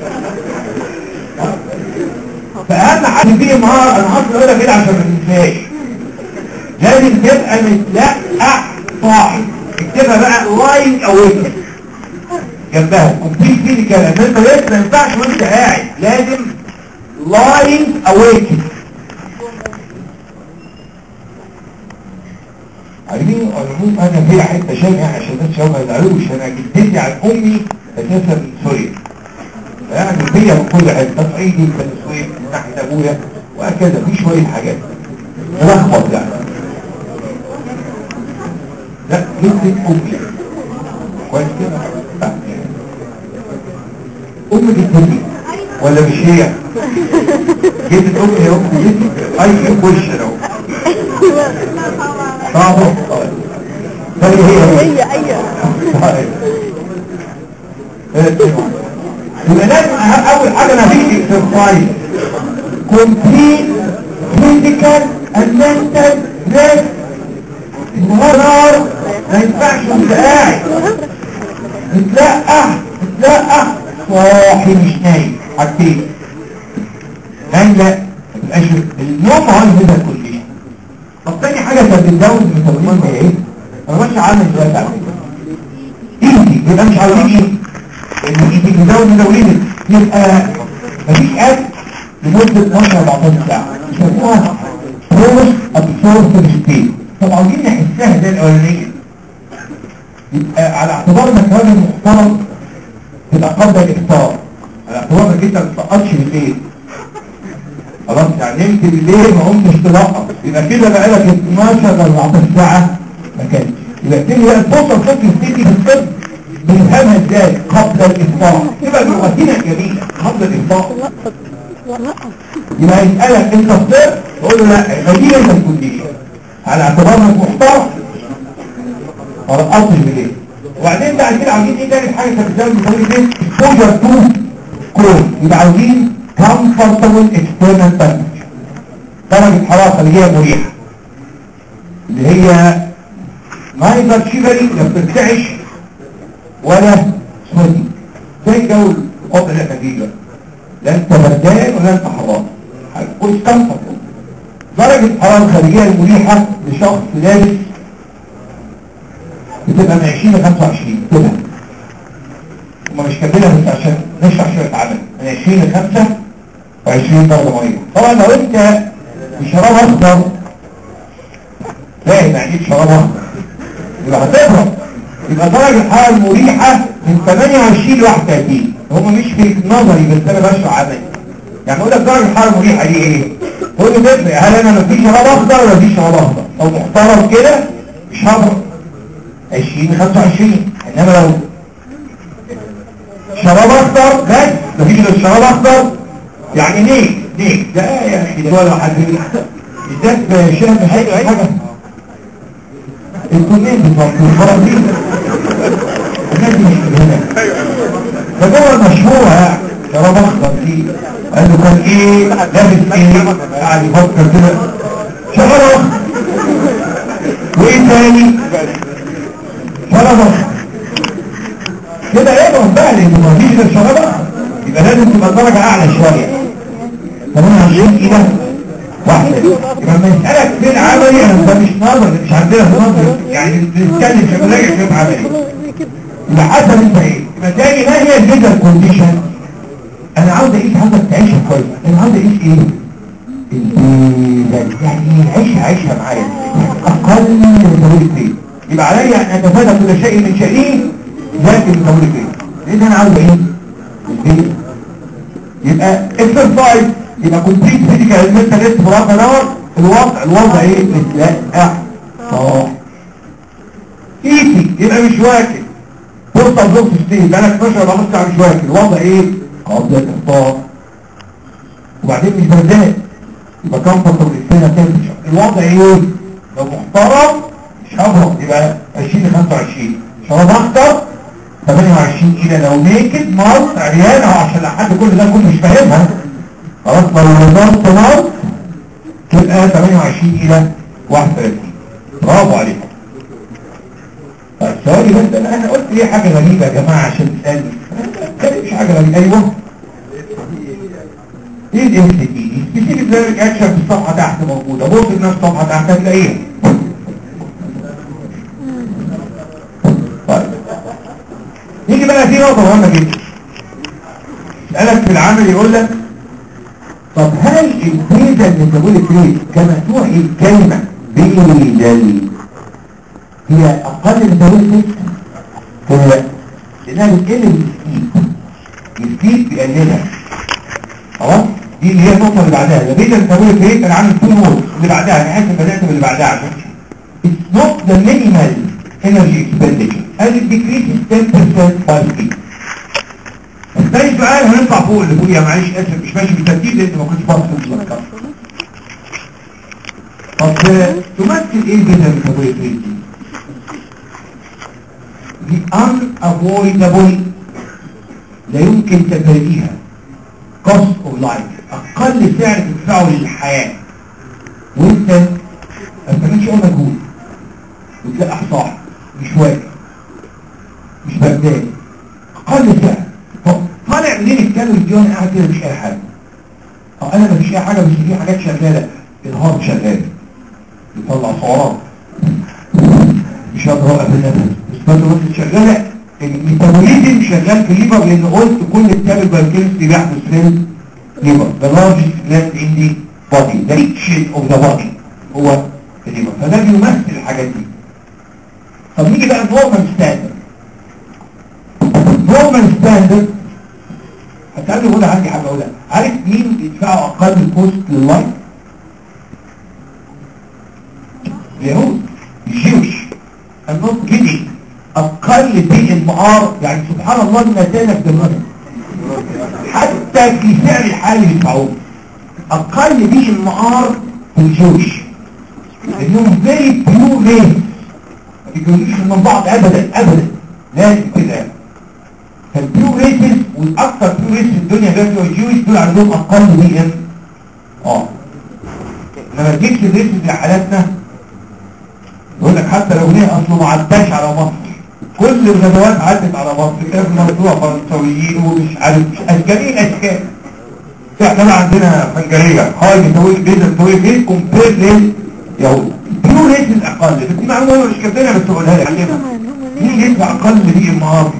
فأهم حاجة فيه النهار أنا هصل أقول لك كده عشان ما تنساش لازم تبقى متلقح صاحي اكتبها بقى لاين اويكن جنبها كومبليت فيزيكال ان انت لسه ما ينفعش وانت قاعد لازم لاين اويكن عارفين العموم انا فيها حته شامعه عشان الناس ما يزعلوش انا جدتي عن امي اساسا من سوريا يعني فيها من كل حته تصعيدي من السويد من ناحيه ابويا وهكذا في شويه حاجات ملخبط يعني لا جدة امي كويس كده لا. ام جدتي ولا مش هي جدة امي هي ام جدتي اي وش لو صعبة طيب هي هي هي ايوه طيب يبقى لازم أه- اول حاجه ما فيش اكسرسايز كومبليت فيزيكال اند منتال ريست النهار ما ينفعش وانت قاعد تتلقح تتلقح صاحي مش نايم حاجتين نايم لا ما تبقاش النوم هو اللي بيبقى كل طب تاني حاجه كانت بتزود الميتابوليزم هي ايه؟ انا ماشي عامل دلوقتي على فكره ايدي يبقى مش عاوزين ايه ان ايدي بتزود الميتابوليزم يبقى مفيش اكل لمده 12 14 ساعه يسموها بروس ابسوربشن ستيت طب عاوزين نحسها ده الاولانيه يبقى على اعتبار انك راجل محترم تبقى قبل الافطار على اعتبار انك انت ما بتسقطش بالليل خلاص يعني نمت بالليل ما قمتش تلقط يبقى كده بقى لك 12 ولا 14 ساعه ما كانش يبقى تيجي بقى توصل فكر تيجي في الطب بنفهمها ازاي قبل الافطار تبقى لغتنا جميله قبل الافطار يبقى يسالك انت فطرت تقول له لا بديل انت الكليه على اعتبار انك محترم ما رقصتش بالليل وبعدين بعد كده عاوزين ايه تاني حاجه تتزود بطريقه ايه اكسبوجر تو كول يبقى عاوزين كومفورتبل اكسترنال تمبرتشر درجه حراره اللي هي مريحه اللي هي نايذر شيفري لا بترتعش ولا سودي زي الجو القطع اللي احنا فيه دلوقتي لا انت بردان ولا انت حران هتكون كومفورتبل درجه الحراره الخارجيه المريحه لشخص لابس بتبقى من 20 ل 25 كده هما مش كاتبينها بس عشان نشرح شويه عمل من 20 ل 25 درجه ميه طبعا لو انت بشراب اخضر فاهم يعني ايه شراب اخضر يبقى هتبرد يبقى درجه الحراره المريحه من 28 ل 31 هم مش في نظري بس انا بشرح عملي يعني اقول لك درجه الحراره المريحه دي ايه؟ تقول لي تفرق هل انا مفيش شراب اخضر ولا مفيش شراب اخضر؟ لو محترم كده مش هبرد 20 25 انما لو شراب اخضر بس مفيش غير شراب اخضر يعني ليه ليه ده يا اخي ده ولا حد بالذات شاب حاجه حاجه الكلين بتوع الفرنسيين الناس مش من هنا ده جوه المشهوره يعني شراب اخضر دي قال له كان ايه لابس ايه قاعد يفكر كده شراب اخضر وايه تاني شراب كده يضرب بقى لانه ما فيش غير شراب اخضر يبقى لازم تبقى الدرجه اعلى شويه 28 كده واحده يبقى لما يسالك فين عملي انا ده مش نظر مش عندنا في نظر يعني بنتكلم في مراجع في عملي يبقى حسب انت ايه يبقى تاني ما هي الجدل كونديشن انا عاوز اعيش عاوزك تعيشها كويس انا عاوز اعيش ايه البيزل يعني عيشها عيشها معايا اقل من طويل فين يبقى عليا ان اتفادى كل شيء من شأنه لكن من طويل فين لان انا عاوز ايه البيزل يبقى اكسرسايز يبقى كومبليت فيزيكال المنتال ريست برافو نور الوضع الوضع ايه متلقح صح ايتي يبقى مش واكل فرصه بلوك ستيج بقالك 12 14 ساعه مش واكل الوضع ايه قبل الافطار وبعدين مش بردان يبقى كمفورت والاستينا تمشي الوضع ايه لو محترم مش هبرد يبقى 20 ل 25 شراب اخضر 28 كيلو لو نيكد مالت عريان اهو عشان لحد كل ده كله مش فاهمها خلاص لو نظرت مالت تبقى 28 الى 31 برافو عليكم طيب سؤالي بس انا انا قلت ليه حاجه غريبه يا جماعه عشان تسالني أنا مش حاجه غريبه ايوه ايه الام سي دي سبيسيفيك ليرنينج اكشن في الصفحه تحت موجوده بص لنفس الصفحه تحت هتلاقيها طيب نيجي بقى في نقطه مهمه جدا يسالك في العمل يقول لك طب هل البيزا الميتابوليك ريت كما توحي الكلمه بيزل هي اقل ميتابوليك ريت هو لانها بتقل السبيد السبيد بيقللها خلاص دي اللي هي النقطة اللي بعدها لا بيتا ميتابوليك ريت انا عامل تو نوت اللي بعدها انا حاسس بدأت باللي بعدها عشان It's not the minimal energy expenditure as it decreases 10% by speed تاني سؤال هنطلع فوق اللي بقول يا معلش اسف مش ماشي بالترتيب لان ما كنتش باصص في الأفكار. طب تمثل ايه البيتا ميتابوليك ريت دي؟ The unavoidable لا يمكن تفاديها cost of life اقل سعر تدفعه للحياة وانت ما بتعملش اي مجهود وتلاقي صاحب مش واقف مش بردان اقل سعر طب طالع منين الكالوري دي وانا قاعد كده مش اي حاجه اه انا مفيش اي حاجه بس في حاجات شغاله الهارت شغال يطلع سعرات مش هقدر اوقف النفس بس برضه بس شغاله الميتابوليزم شغال في الليفر لان قلت كل التابل بايوكيمستري بيحدث في الليفر the largest gland in the body the richest of the body هو الليفر فده بيمثل الحاجات دي طب نيجي بقى نورمال ستاندرد نورمال ستاندرد هتقابل هنا عندي حاجه اقولها عارف مين بيدفعوا اقل كوست لللايف اليهود الجيوش I'm not kidding اقل بي ام ار يعني سبحان الله النتائج بالمثل حتى في سعر الحالي بيدفعوه اقل بي ام ار في الجيوش لانهم فيري بيور ريس ما بيجوش من بعض ابدا ابدا لازم كده فالبيور ريسز والاكثر بيور ريس في الدنيا غير بتوع الجيوش دول عندهم اقل بي ام اه لما تجيبش الريسز لحالاتنا يقول لك حتى لو هي اصله ما عداش على مصر كل الغزوات عدت على مصر كان موضوع فرنسويين ومش عارف مش اشكالين اشكال احنا بقى عندنا فنجريه هاي بتسوي بيزا بتسوي بيز كومبير لليهود بيو ريت الاقل بس دي معلومه مش كاتبينها بس بقولها لك علمها مين يدفع اقل دي ام ار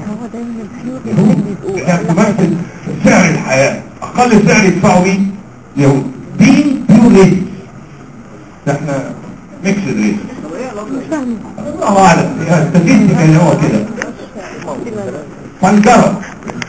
كان تمثل سعر الحياه اقل سعر يدفعه مين يهود دي بيو ريت احنا ميكس ريت الله اعلم الستاتستيك اللي هو كده فانكرة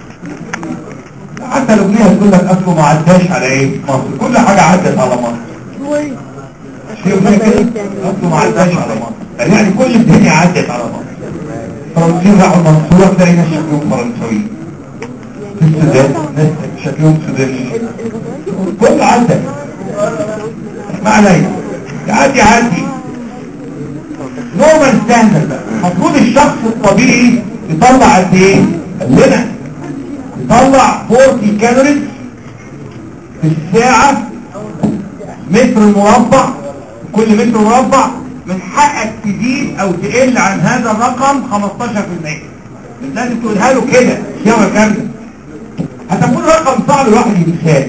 حتى الاغنيه تقول لك اصله ما عداش على ايه مصر كل حاجه عدت على مصر في اغنيه كده اصله ما عداش على مصر يعني كل الدنيا عدت على مصر فرنسيين راحوا المنصوره تلاقي ناس شكلهم فرنسويين في السودان ناس شكلهم سودانيين كل عدى ما علينا عادي عادي نورمال ستاندرد بقى المفروض الشخص الطبيعي يطلع قد ايه قلنا يطلع 40 كالوريز في الساعة متر مربع كل متر مربع من حقك تزيد او تقل عن هذا الرقم 15% لازم تقولها له كده سيما كاملة هتكون رقم صعب الواحد يتسال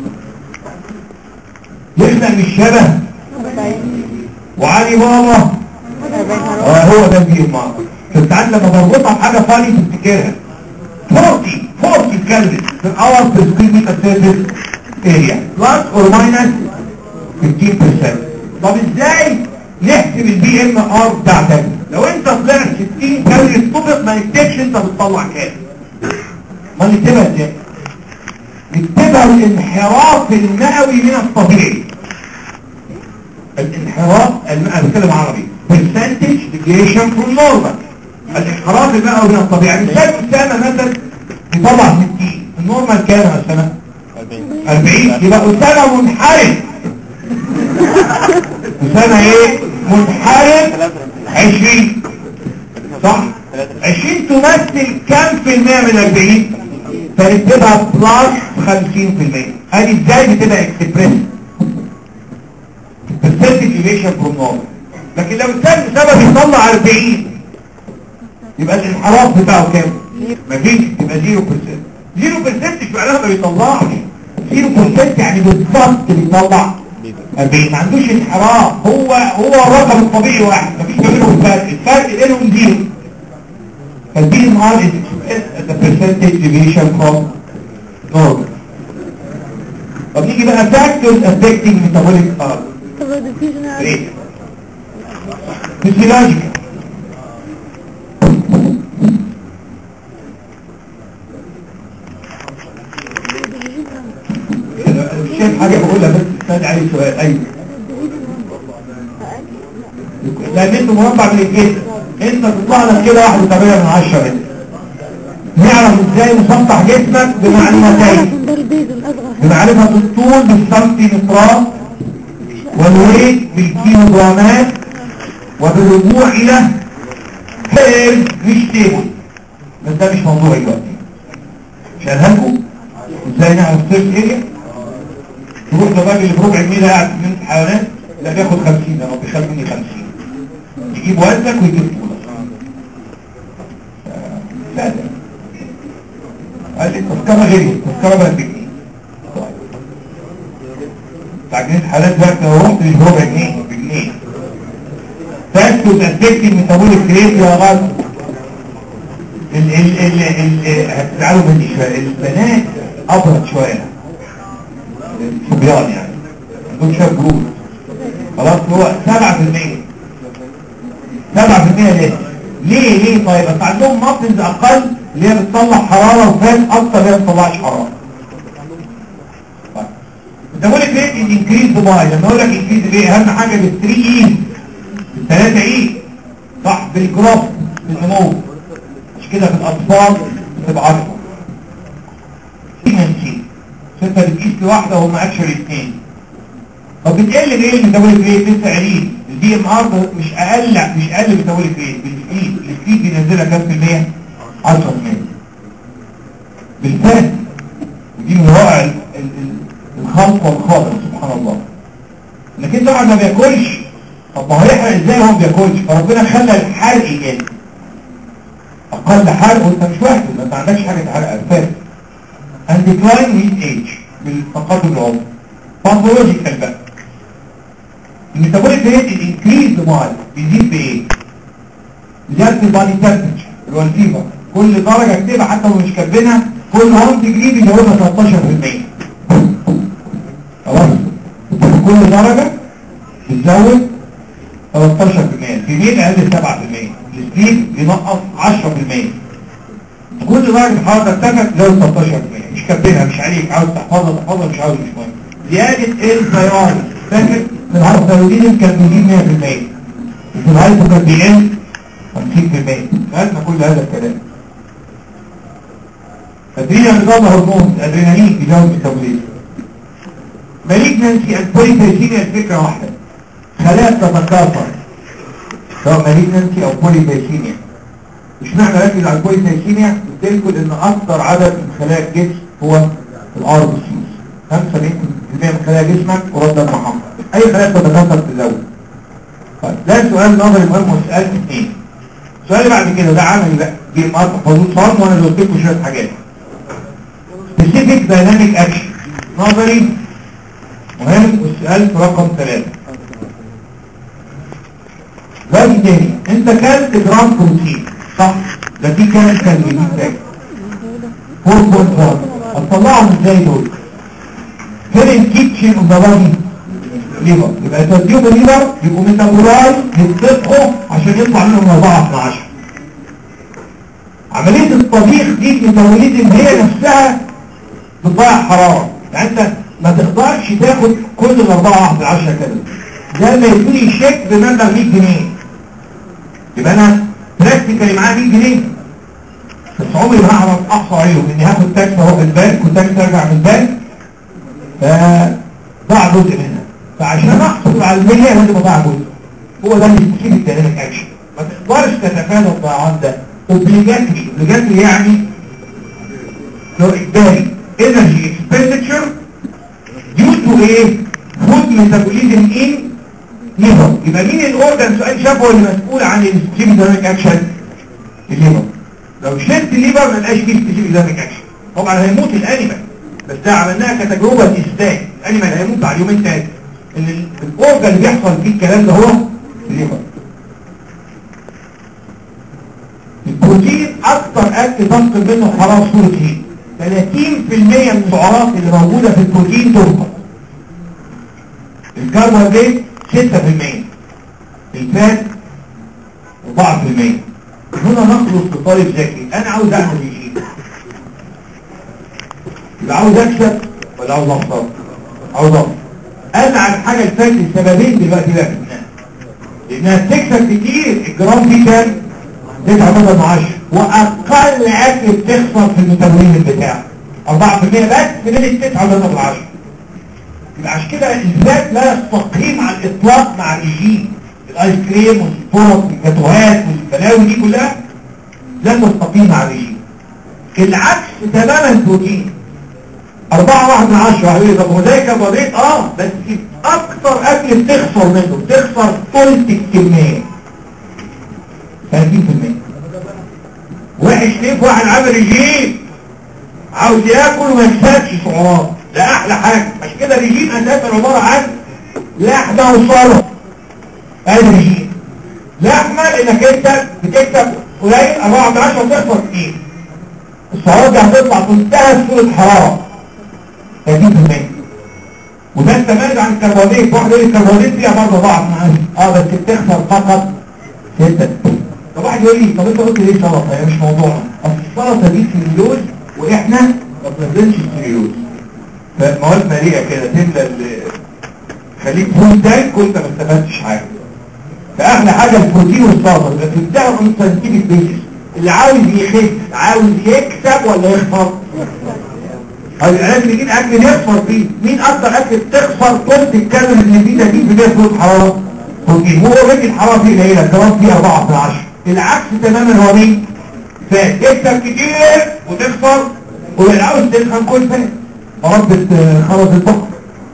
يخلق من الشبه وعلي بابا اه هو ده البي ام ار فانت لما بربطها بحاجه فاني تفتكرها 40 40 كالوري في اور بير سكوير متر سيرفيس اريا بلس اور ماينس 15% طب ازاي نحسب البي ام ار بتاعتك لو انت طلعت 60 كالوري الصبح ما نكتبش انت بتطلع كام ما نكتبها ازاي نكتبها الانحراف المئوي من الطبيعي الانحراف انا بتكلم عربي percentage deviation from normal الانحراف المئوي من الطبيعي مثال أسامة مثلا يطلع 60 النورمال كام يا أسامة؟ 40 يبقى أسامة منحرف أسامة ايه؟ منحرف 20 صح؟ 20 تمثل كام في المية من 40 فنكتبها بلس 50% ادي ازاي بتبقى اكسبريس percentage deviation from normal لكن لو الثاني سبب يطلع 40 يبقى الانحراف بتاعه كام مفيش يبقى 0% 0% مش معناها ما بيطلعش 0% يعني بالظبط بيطلع 40 ما عندوش انحراف هو هو الرقم الطبيعي واحد مفيش ما بينهم فرق الفرق بينهم زيرو فالبي ام ار is the percentage deviation from normal طب نيجي بقى factors affecting metabolic art طب الديفيوجن ايه فيسيولوجيكال الشيء شايف حاجة بقولها بس استنى عليه سؤال ايوه لان انت مربع من الجسم انت تطلع لك كده واحد وتمانية من عشرة متر نعرف ازاي نسطح جسمك بمعلومتين بمعرفة الطول بالسنتيمترات والويت بالكيلوغرامات وبالرجوع الى هيرز مش تيبل بس ده مش موضوعي دلوقتي مش هنهلكم ازاي نعرف سيرش اريا تروح للراجل اللي بربع جنيه ده قاعد في جنينة الحيوانات لا بياخد 50 انا بيخلي مني 50 يجيب وزنك ويجيب طولك لا لا قال لي التذكرة غيري التذكرة بقت بجنيه بتاع جنيه الحالات دلوقتي لو رحت مش بربع جنيه بجنيه تاكد وتأكدت الميتابوليك ريت يا غلط ال ال ال ال هتزعلوا مني شوية البنات أبرد شوية الصبيان يعني عندهم شوية برود خلاص هو 7% 7% ليه؟ ليه ليه طيب بس عندهم مطلز أقل اللي هي بتطلع حرارة وفات أكتر اللي هي ما بتطلعش حرارة الميتابوليك ريت انكريز باي لما اقول لك انكريز ليه اهم حاجه بال 3 اي الثلاثه اي صح بالجراف بالنمو مش كده في الاطفال بتبقى اكتر سي انت بتقيس لواحده وهم اكشن اثنين طب بتقل ليه الميتابوليك ريت لسه قليل الدي ام ار مش اقل مش اقل ميتابوليك ريت بالسبيد السبيد بينزلها كام في المية 10% بالفات ودي من روائع ال- ال- الخلق والخالق سبحان الله لكن طبعا ما بياكلش طب ما هو يحرق ازاي وهو ما بياكلش فربنا خلى الحرق جامد اقل حرق وانت مش واحد ما انت عندكش حاجه تحرقها فات and decline with age بالتقدم العمر باثولوجيكال بقى الميتابوليك ريت الانكريز مال بيزيد بايه؟ زياده البادي تمبرتشر اللي هو الفيفر كل درجه اكتبها حتى لو مش كاتبينها كل 1 ديجري بيزودها 13% خلاص كل درجة بتزود 13% في ميل اقل 7% السليب بينقص 10% كل درجة حرارة ارتفعت زود 13% مش كاتبينها مش عليك عاوز تحفظها تحفظها مش عاوز مش مهم زيادة الزيار فاكر من الهايبوثايروديزم كان بيزيد 100% وفي الهايبو كان بيقل 50% لازم كل هذا الكلام الادرينال نظام هرمون الادرينالين بيزود التوليد مالجنسي البوليبيسيميا الفكرة واحدة خلايا تتكاثر سواء مالجنسي او بوليبيسيميا مش معنى ركز على البوليبيسيميا بتقول ان اكثر عدد من خلايا الجسم هو الار بي سيز 75% من خلايا جسمك ورد دم حمراء اي خلايا تتكاثر تزود طيب ده سؤال نظري مهم وسؤال اثنين السؤال اللي بعد كده ده عملي بقى دي مقطع حدود صارم وانا قلت لكم شويه حاجات specific dynamic action نظري مهم والسؤال في رقم ثلاثة باقي تاني انت كلت جرام بروتين صح ده دي كانت كالوري ازاي 4.1 هتطلعهم ازاي دول فين الكيتشن اوف ذا بادي ليفر يبقى توديهم الليفر يبقوا ميتابولايز يتطبخوا عشان يطلع منهم 4 في 10 عملية الطبيخ دي الميتابوليزم هي نفسها بتضيع حرارة يعني انت ما تقدرش تاخد كل الاربعة واحد عشرة كده زي ما يدوني شيك بمبلغ 100 جنيه يبقى انا براكتيكالي معايا 100 جنيه بس عمري ما هعرف احصى عليهم اني هاخد تاكس اهو في البنك وتاكس ارجع من البنك فضاع جزء منها فعشان احصل على المية لازم اضيع جزء هو ده اللي بيصيب الديناميك اكشن ما تقدرش تتفادى الضيعان ده اوبليجاتري اوبليجاتري يعني لو اجباري energy expenditure due to ايه food metabolism in liver يبقى مين الاورجن سؤال شافه اللي مسؤول عن السبيسيفيك دايناميك اكشن الليفر لو شلت الليفر ما لقاش فيه سبيسيفيك دايناميك اكشن طبعا هيموت الانيمال بس ده عملناها كتجربه استثناء الانيمال هيموت بعد يومين ثلاثه ان ال- الاورجن اللي بيحصل فيه الكلام ده هو الليفر البروتين اكتر اكل تنقل منه حراره صوره هيت 30% من السعرات اللي موجودة في البروتين تنقل الكربوهيدرات 6% الفات 4% هنا نخلص لطالب ذكي انا عاوز اعمل ايه يبقى عاوز اكسب ولا عاوز اخسر عضو أزعل حاجة الفات السببين دلوقتي بقى في الناس لأنها بتكسب كتير الجرام دي كام؟ 9 من 10 وأقل أكل بتخسر في المتمرين بتاعه 4% بس من ال 9 من 10 يبقى عشان كده الذات لا يستقيم على الإطلاق مع الرجيم الآيس كريم والسبورت والجاتوهات والبلاوي دي كلها لا تستقيم مع الرجيم العكس تماما البروتين أربعة واحد من عشرة حبيبي طب وزي كربوهيدرات اه بس أكتر أكل بتخسر منه بتخسر ثلث الكمية 30% وحش ليه في واحد عامل رجيم عاوز ياكل وما يكسبش سعرات ده أحلى حاجة عشان كده الرجيم أساسا عبارة عن لحمة وصلة ادي رجيم لحمة لأنك أنت بتكسب قليل 4 من 10 وتخسر كتير السعرات دي هتطلع تنتهى صورة حرارة 30% وده استماد عن الكربونات واحد يقول الكربونات فيها برضه ضعف معايا اه بس بتخسر فقط 6 طب واحد يقول لي طب انت قلت ليه سلطه هي مش موضوعنا اصل السلطه دي سليولوز واحنا ما بننزلش السليولوز فمواد مليئه كده تملى ال- خليك فول تانك وانت ما استفدتش حاجه فاحلى حاجه البروتين والسلطه بس بتاعه من ساينتفك بيسس اللي عاوز يخس عاوز يكسب ولا يخسر العلاج بيجيب اكل يخسر فيه مين اكتر اكل بتخسر كنت الكالوري اللي فيه ده دي بدايه فوق حراره بروتين هو اوريدي الحراره فيه قليله الجرام فيه 4 في 10 العكس تماما هو مين فات تكسب كتير وتخسر واللي عاوز تفهم كل فات ربة خرز البقر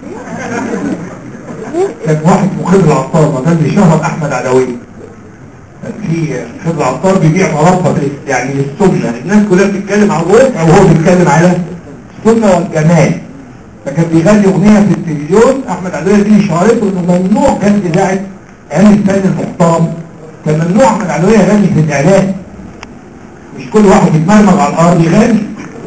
كان واحد مخبر العطار ما كان بيشهر احمد عدوي كان في خبر العطار بيبيع مربى يعني السنه الناس كلها بتتكلم على الوقت او هو بيتكلم على السنه والجمال فكان بيغني اغنيه في التلفزيون احمد عدويه دي شهرته انه ممنوع كان اذاعه ايام الفن المحترم كان ممنوع احمد عدويه يغني في الاعلان مش كل واحد يتمرمغ على الارض يغني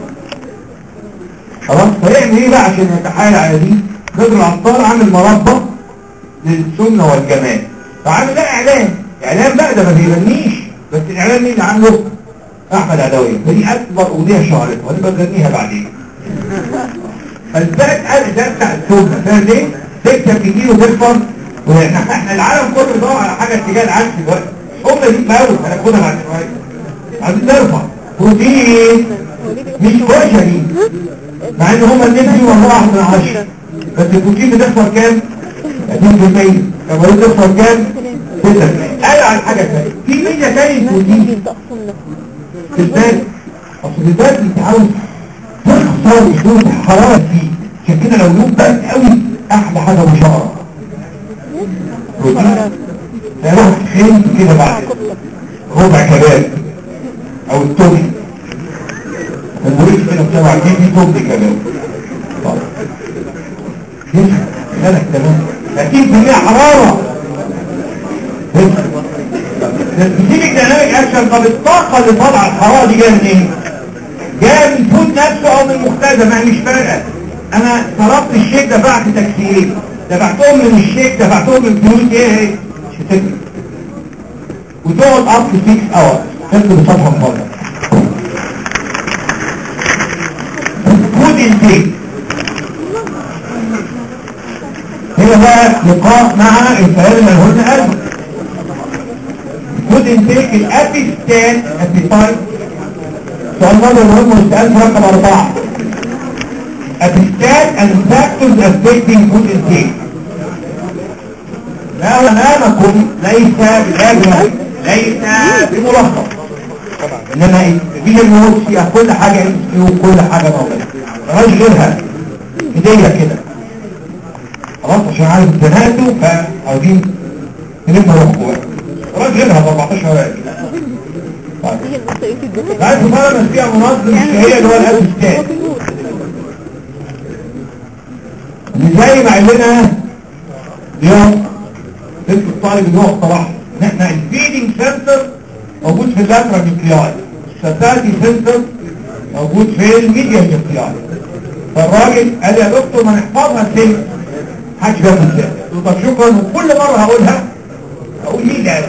خلاص فيعمل ايه بقى عشان يتحايل على دي خضر العطار عامل مربى للسنة والجمال فعامل ده اعلان اعلان بقى ده ما بيغنيش بس الاعلان مين اللي عامله احمد عدوية فدي اكبر اغنية شهرتها ودي بغنيها بعدين فالبلد قال ده بتاع السنة فاهم ليه؟ تكسب كتير وتكبر واحنا احنا العالم كله بيدور على حاجة اتجاه العكس دلوقتي هم دي ماوس هناخدها بعد شوية عايزين نرفع بروتين مش كشري مع ان هما الاثنين فيهم واحد من عشرة بس البروتين بتخسر كام؟ 30% كمان بتخسر كام؟ 6% قال على حاجة ثانية في ميزة تاني البروتين في البال اصل البال انت عاوز تخسر شوية حرارة فيه عشان كده لو يوم برد قوي احلى حاجة مشارة بروتين تروح تخيل كده بعد ربع كباب او التومي المريض كده بتبع دي دي تومي كباب طيب يسخن خلق تمام اكيد فيها حرارة بتيجي ديناميك اكشن طب الطاقة اللي طالعة الحرارة دي جاية منين؟ جاية من الفود نفسه او من المختزة ما هي مش فارقة انا طلبت الشيك دفعت تكسيرين دفعتهم من الشيك دفعتهم من فلوس ايه هي؟ مش هتفرق وتقعد اب تو 6 اور تكتب الصفحة مفضل فود انتيك هنا بقى لقاء مع الفئران اللي هن قلبه فود انتيك الابيستان ابيتايت سؤال برضه مهم والسؤال في رقم أربعة ابيستان and factors affecting food intake لا ونامكم ليس بلاجمة ليس بملخص انما في الموت فيها كل حاجة وكل حاجة موجودة ملهاش غيرها هدية كده خلاص عشان عارف زنقته فعاوزين نلم روحكم بقى خلاص غيرها ب 14 ورقة طيب عارف فعلا فيها منظم الشهية اللي هو الابستان اللي زي ما قال لنا اليوم بنت الطالب اللي هو اقترح ان احنا الفيدنج سنتر موجود في اللاترال نيوكلياي الساتاتي سنتر موجود في الميديا نيوكلياي فالراجل قال يا دكتور ما نحفظها سن حاجة بقى ازاي طب شكرا وكل مرة هقولها اقول مين ده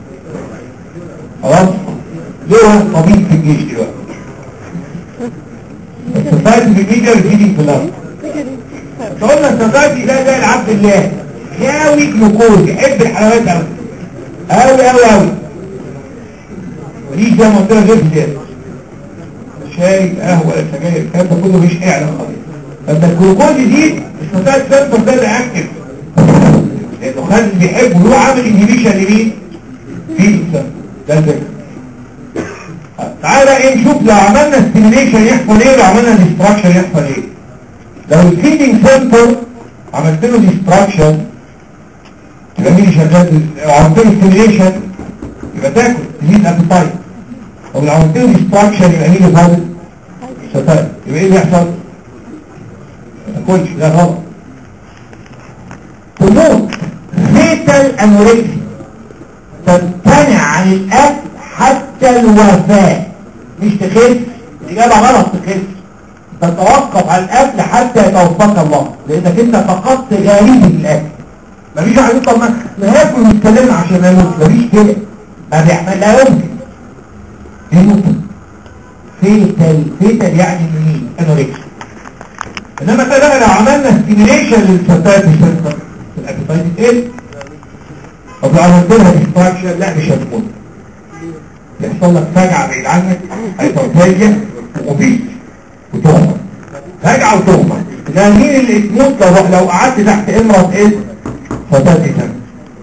خلاص ليه طبيب في الجيش دلوقتي الساتاتي في الميديا والفيدنج في اللاترال بس قلنا السكرتي ده زي العبد الله ياوي جلوكوز يحب الحلويات قوي قوي قوي قوي ودي زي ما قلت لك غير زياده شاي قهوه سجاير الكلام ده كله مش اعلى خالص فانت الجلوكوز دي مش مساعد سنتر ده اللي اكتف لانه خالد بيحبه هو عامل انهبيشن لمين؟ في الانسان ده الفكره تعالى ايه نشوف لو عملنا ستيميليشن يحصل ايه لو عملنا ديستراكشن يحصل ايه لو الفيدنج سنتر عملت له ديستراكشن يبقى مين شغال لو عملت له ستيميليشن يبقى تاكل تزيد ابيتايت او لو عملت له ديستراكشن يبقى مين اللي فاضل شتايم يبقى ايه اللي يحصل ما تاكلش ده غلط تموت فيتال انوركسي تمتنع عن الاكل حتى الوفاة مش تخف الإجابة غلط تخف تتوقف عن الأكل حتى يتوفاك الله لأنك أنت فقدت غريب الأكل مفيش واحد يقول طب ما ما هاكل ويتكلم عشان اموت مفيش كده ما بيحمل لا يمكن يموت فيتال فيتال يعني منين انوركسيا انما كده بقى لو عملنا ستيميليشن للفتاة سنتر الابيتايت ايه طب لو عملت لها ديستراكشن لا مش هتموت يحصل لك فجعة بعيد عنك هيبرتاجة ومبيت وتهمة فجعة وتهمة ده مين اللي تموت لو, لو قعدت تحت امرة ايه فتاتي سنة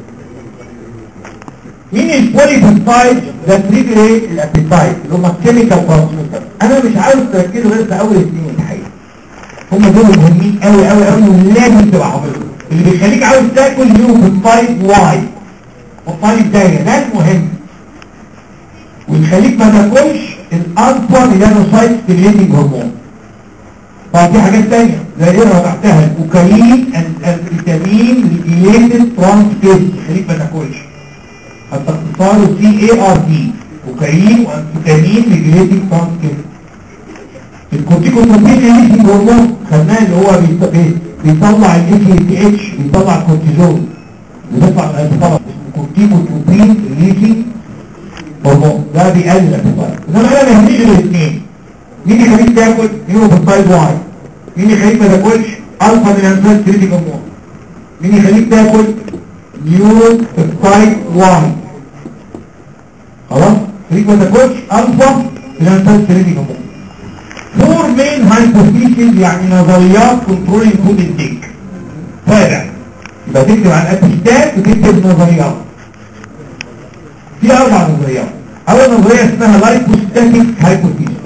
مين البوليبيبتايد ده تريد ايه الابيتايد اللي هم الكيميكال ترانسميتر انا مش عاوز تركزوا غير في اول اثنين الحقيقة هم دول مهمين قوي قوي قوي ولازم تبقى حافظهم اللي بيخليك عاوز تاكل نيوروبيبتايد واي والطيب دايره ده المهم ويخليك ما تاكلش الالفا ميلانوسايت ستيميليتنج هرمون طبعا في حاجات تانية زي ايه تحتها الكوكايين الفيتامين ريجيليتد ترانسفير يخليك ما تاكلش حتى اختصاره سي اي ار دي كوكايين وانفيتامين ريجيليتد ترانسفير الكورتيكوتروبين ريليسنج هرمون خدناه اللي هو بيط- بي- بيطلع الاي تي اتش بيطلع الكورتيزون بيطلع بيطلع كورتيكوتروبين ريليسنج هرمون ده بيقلل الابيتايت انما انا ما يهمنيش غير الاثنين مين يخليك تاكل نيوروبيبتايد واي مين يخليك ما تاكلش الفا من انفاس كريتيك هرمون مين يخليك تاكل نيوروبيبتايد واي خلاص يخليك ما تاكلش الفا من انفاس كريتيك هرمون فور مين هايبوثيسيس يعني نظريات كنترول فود انتيك تابع يبقى تكتب عن الاتستات وتكتب نظريات في اربع نظريات اول نظريه اسمها لايبوستاتيك هايبوثيسيس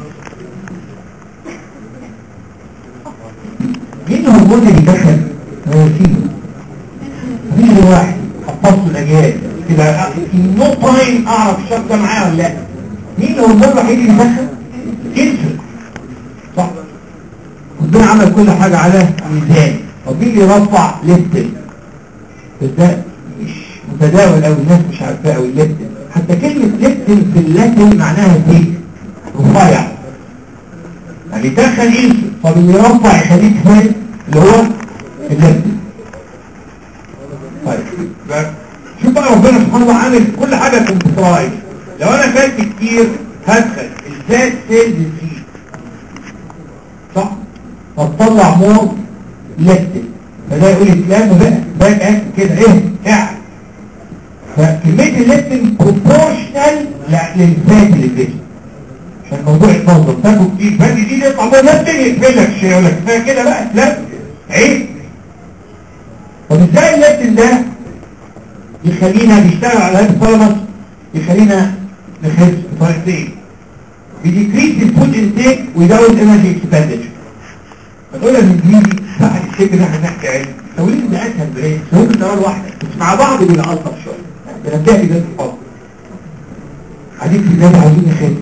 مين الهرمون اللي بيدخل رواسيل مفيش غير واحد حفظته الاجيال كده نو تايم اعرف الشخص ده معايا ولا لا مين الهرمون الوحيد اللي بيدخل انسولين صح ربنا عمل كل حاجة على ميزان طب مين اللي يرفع ليبتن ده مش متداول قوي الناس مش عارفاه قوي ليبتن حتى كلمة ليبتن في اللاتين معناها ديك رفيع يعني دخل انسولين طب اللي يرفع يخليك فين اللي هو الليبتن طيب بقى شوف بقى ربنا سبحانه وتعالى عامل كل حاجة كنترايز لو انا كلت كتير هدخل الذات سيلز فيه صح فتطلع مور لكتل فده يقول اسلام بقى باك اكت كده ايه قاعد فكمية الليبتين بروبورشنال للفات اللي في الجسم عشان الموضوع يتنظم تاكل كتير فات دي يطلع مور ليبتين يقفل لك شيء يقول لك كفايه كده بقى لا عيب طب ازاي الليبتين ده يخلينا نشتغل على هذا الثالمس يخلينا نخس بطريقتين بيديكريس الفود انتيك ويزود انرجي اكسبندشر فدول الانجليزي بعد الشكل ده هنحكي عليه توليد ده اسهل بريد ممكن تقول واحده بس مع بعض بيبقى الطف شويه بنبتدي ده الفضل قاعدين في البلاد عايزين نخس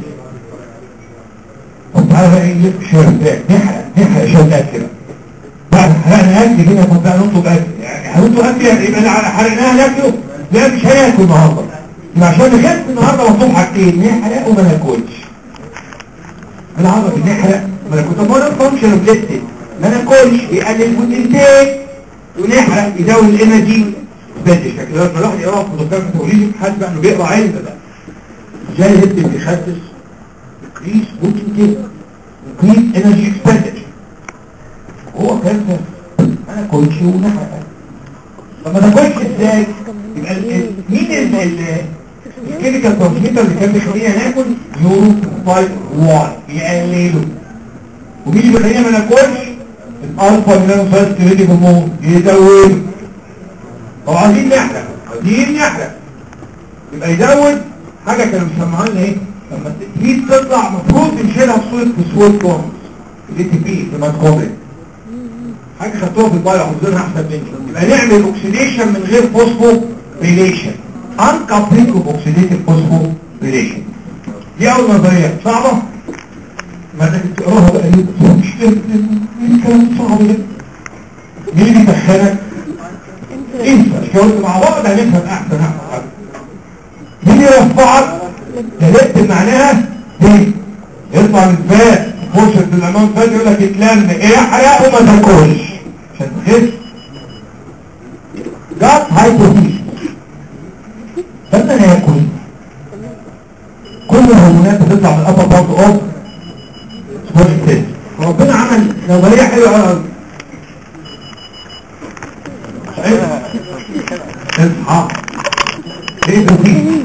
طب تعالى بقى ايه شويه نحرق نحرق شويه اكل بعد حرقنا اكل هنا طب بقى نطلب اكل يعني هنطلب اكل يعني يبقى اللي حرقناها ناكله لا مش هياكل النهارده يبقى عشان نخس النهارده مطلوب حاجتين نحرق وما ناكلش بالعربي نحرق ما انا كنت بقول فانكشن اوبجكتيف ما ناكلش يقلل فود انتاج ونحرق يزود الانرجي بس شكل لما الواحد يقرا في دكتور توليدي حاسس بقى انه بيقرا علم بقى ازاي الهبد بيخسس انكريس فود انتاج انكريس انرجي اكسبندشر هو كان انا كلش ونحرق طب ما تاكلش ازاي يبقى ال- ال- مين ال- ال- الكيميكال ترانسميتر اللي كان بيخلينا ناكل يورو 5 1 يقلله ومين اللي بيخلينا ما ناكلش الالفا ميلانو فاست ريدي هرمون يزوده طب عايزين نحرق عايزين نحرق يبقى يزود حاجه كانوا مسمعانا ايه لما التكليف تطلع المفروض نشيلها بصوره فوسفور كونز الاي تي بي في ماتكوبري حاجه خدتوها في البايو حافظينها احسن مني يبقى نعمل اوكسيديشن من غير فوسفو ريليشن انكابلينج اوكسيديتيف فوسفو ريليشن دي اول نظريه صعبه ما انك تقراها بقى يبقى مش الكلام صعب ده مين اللي بيدخلك انت مش قلت مع بعض هنفهم احسن احسن مين يرفعك تلقت معناها دي يطلع من فات فرصة الأمام فات يقول لك اتلم ايه حرق وما تاكلش عشان تخس جات هايبوثيس فانا ناكل كل الهرمونات بتطلع من الابر بارت اوف سبورت تيست ربنا عمل نظريه حلوه قوي اصحى ايه بروتين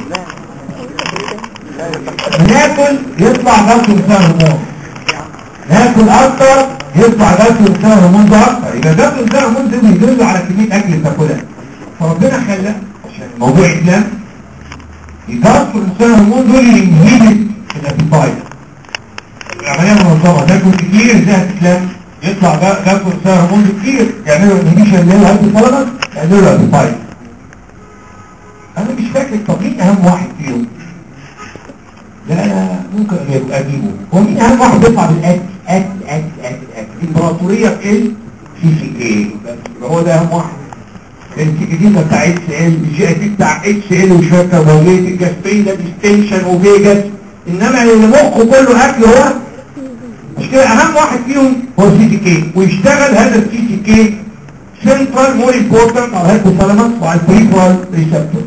بناكل يطلع غسل مثال هرمون ناكل اكتر يطلع غسل مثال هرمون ده اكتر يبقى غسل مثال هرمون ده بيدل على كميه اكل تاكلها فربنا خلى عشان الموضوع يتلم يغسل مثال هرمون دول ينهبت الابيتايت العمليه منظمه تاكل كتير ازاي هتتلم يطلع غسل مثال هرمون كتير يعملوا انهبيشن اللي هو الهايبوثالامس يعملوا الابيتايت انا مش فاكر طب مين اهم واحد فيهم لا لا ممكن يبقى اجيبه هو مين اهم واحد بيطلع بالاكل اكل اكل اكل اكل الامبراطوريه في ال سي سي اي بس هو ده اهم واحد الانتيجيزا بتاع اتش ال الجي اي تي بتاع اتش ال وشويه كربوهيدرات الجاسترين ده ديستنشن وفيجاس انما اللي مخه كله اكل هو مش كده اهم واحد فيهم هو السي سي كي ويشتغل هذا السي سي كي سنترال مور امبورتنت على الهيبوثالاموس وعلى البريفرال ريسبتورز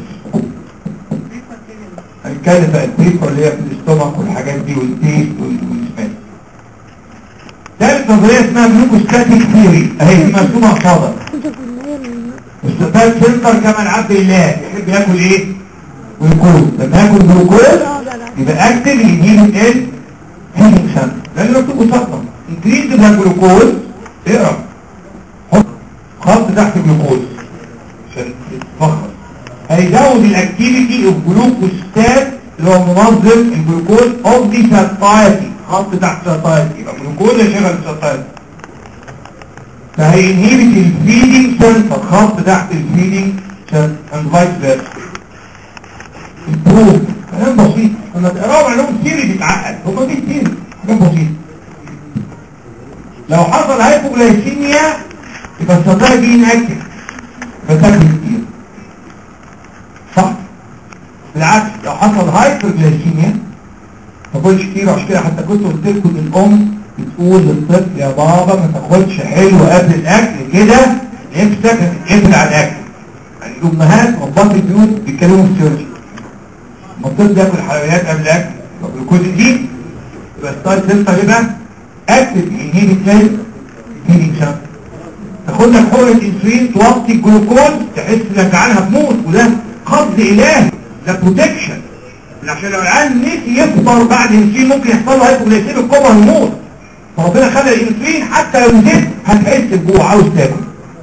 هنتكلم بقى البيبر اللي هي في الاستومك والحاجات دي والتيست والسمات ثالث نظريه اسمها جلوكوستاتيك ثيوري اهي دي مرسومه قصادك استاذ سنتر كما عبد الله يحب ياكل ايه جلوكوز لما ياكل جلوكوز يبقى اكتب يجيب ال هيلينج سنتر لان مكتوب قصادنا انكريز الجلوكوز اقرا حط خط تحت جلوكوز عشان تتفخر هيزود الاكتيفيتي اوف جلوكوستات اللي هو منظم الجلوكوز اوف دي ساتايتي خط تحت ساتايتي يبقى جلوكوز يشغل الساتايتي فهينهبت الفيدنج سنتر خط تحت الفيدنج سنتر اند فايس فيرسا البروف كلام بسيط لما تقراوا عليهم سيري بيتعقد هما دي سيري كلام بسيط لو حصل هايبوجلايسيميا يبقى الساتايتي دي انكتف فتاكل كتير صح بالعكس لو حصل هايبرجلايسيميا ما تاكلش كتير عشان كده حتى كنت قلت لكم ان الام بتقول للطفل يا بابا ما تاكلش حلو قبل الاكل كده نفسك هتتقفل على الاكل يعني الامهات ربات البيوت بيتكلموا في السيرجي لما الطفل ياكل حلويات قبل الاكل طب الجلوكوز دي يبقى ستايل سنتر يبقى اكتب انهيبي تلاقي فيدنج سنتر تاخد لك حقنه انسولين توطي الجلوكوز تحس انك عنها تموت وده خفض الهي ده بروتكشن عشان لو العيال نسي يكبر بعد الانسولين ممكن يحصل له هايبوغليسيميا الكبر يموت فربنا خلى الانسولين حتى لو نسيت هتحس بجوع عاوز تاكل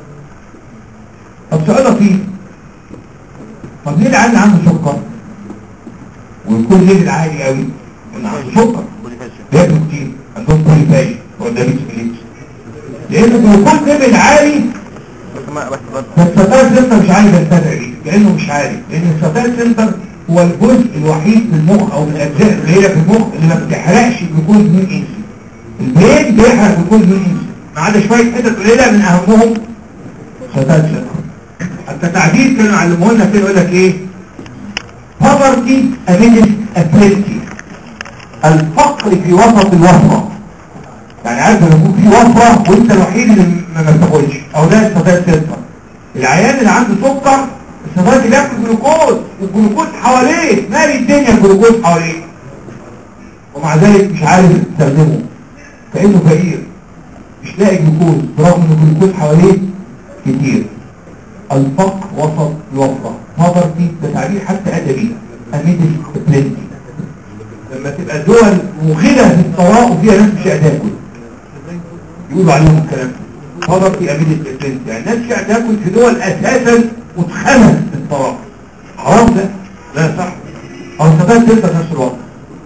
طب سؤال لطيف طب ليه العيال عنده سكر ويكون ليفل عالي قوي ان عنده سكر بياكلوا كتير عندهم بوليفاجي ولا بيس ميليكس لان الجلوكوز ليفل عالي بس الستار سنتر مش عارف يستدعي ايه لانه مش عارف لان الستار سنتر هو الجزء الوحيد في المخ او من الاجزاء اللي هي في المخ اللي ما بتحرقش جلوكوز من انسولين البيت بيحرق جلوكوز من انسولين ما عدا شويه حتت قليله من اهمهم ستار سنتر حتى تعبير كانوا علموه لنا كده يقول لك ايه poverty amidst ability الفقر في وسط الوفره يعني عارف لما يكون في وفره وانت الوحيد اللي ما ما بتاكلش او ده الستات سنتر العيان اللي عنده سكر الستات اللي بياكل جلوكوز والجلوكوز حواليه مالي الدنيا الجلوكوز حواليه ومع ذلك مش عارف يستخدمه كانه فقير مش لاقي جلوكوز برغم ان الجلوكوز حواليه كتير الفقر وسط الوفرة poverty ده تعبير حتى أدبي amidst plenty لما تبقى الدول مغلة في الثراء وفيها ناس مش قادرة تاكل يقولوا عليهم الكلام ده poverty amidst plenty يعني الناس مش قادرة تاكل في دول أساسا متخلة في الثراء حرام ده لا صح أو استفاد انت في نفس الوقت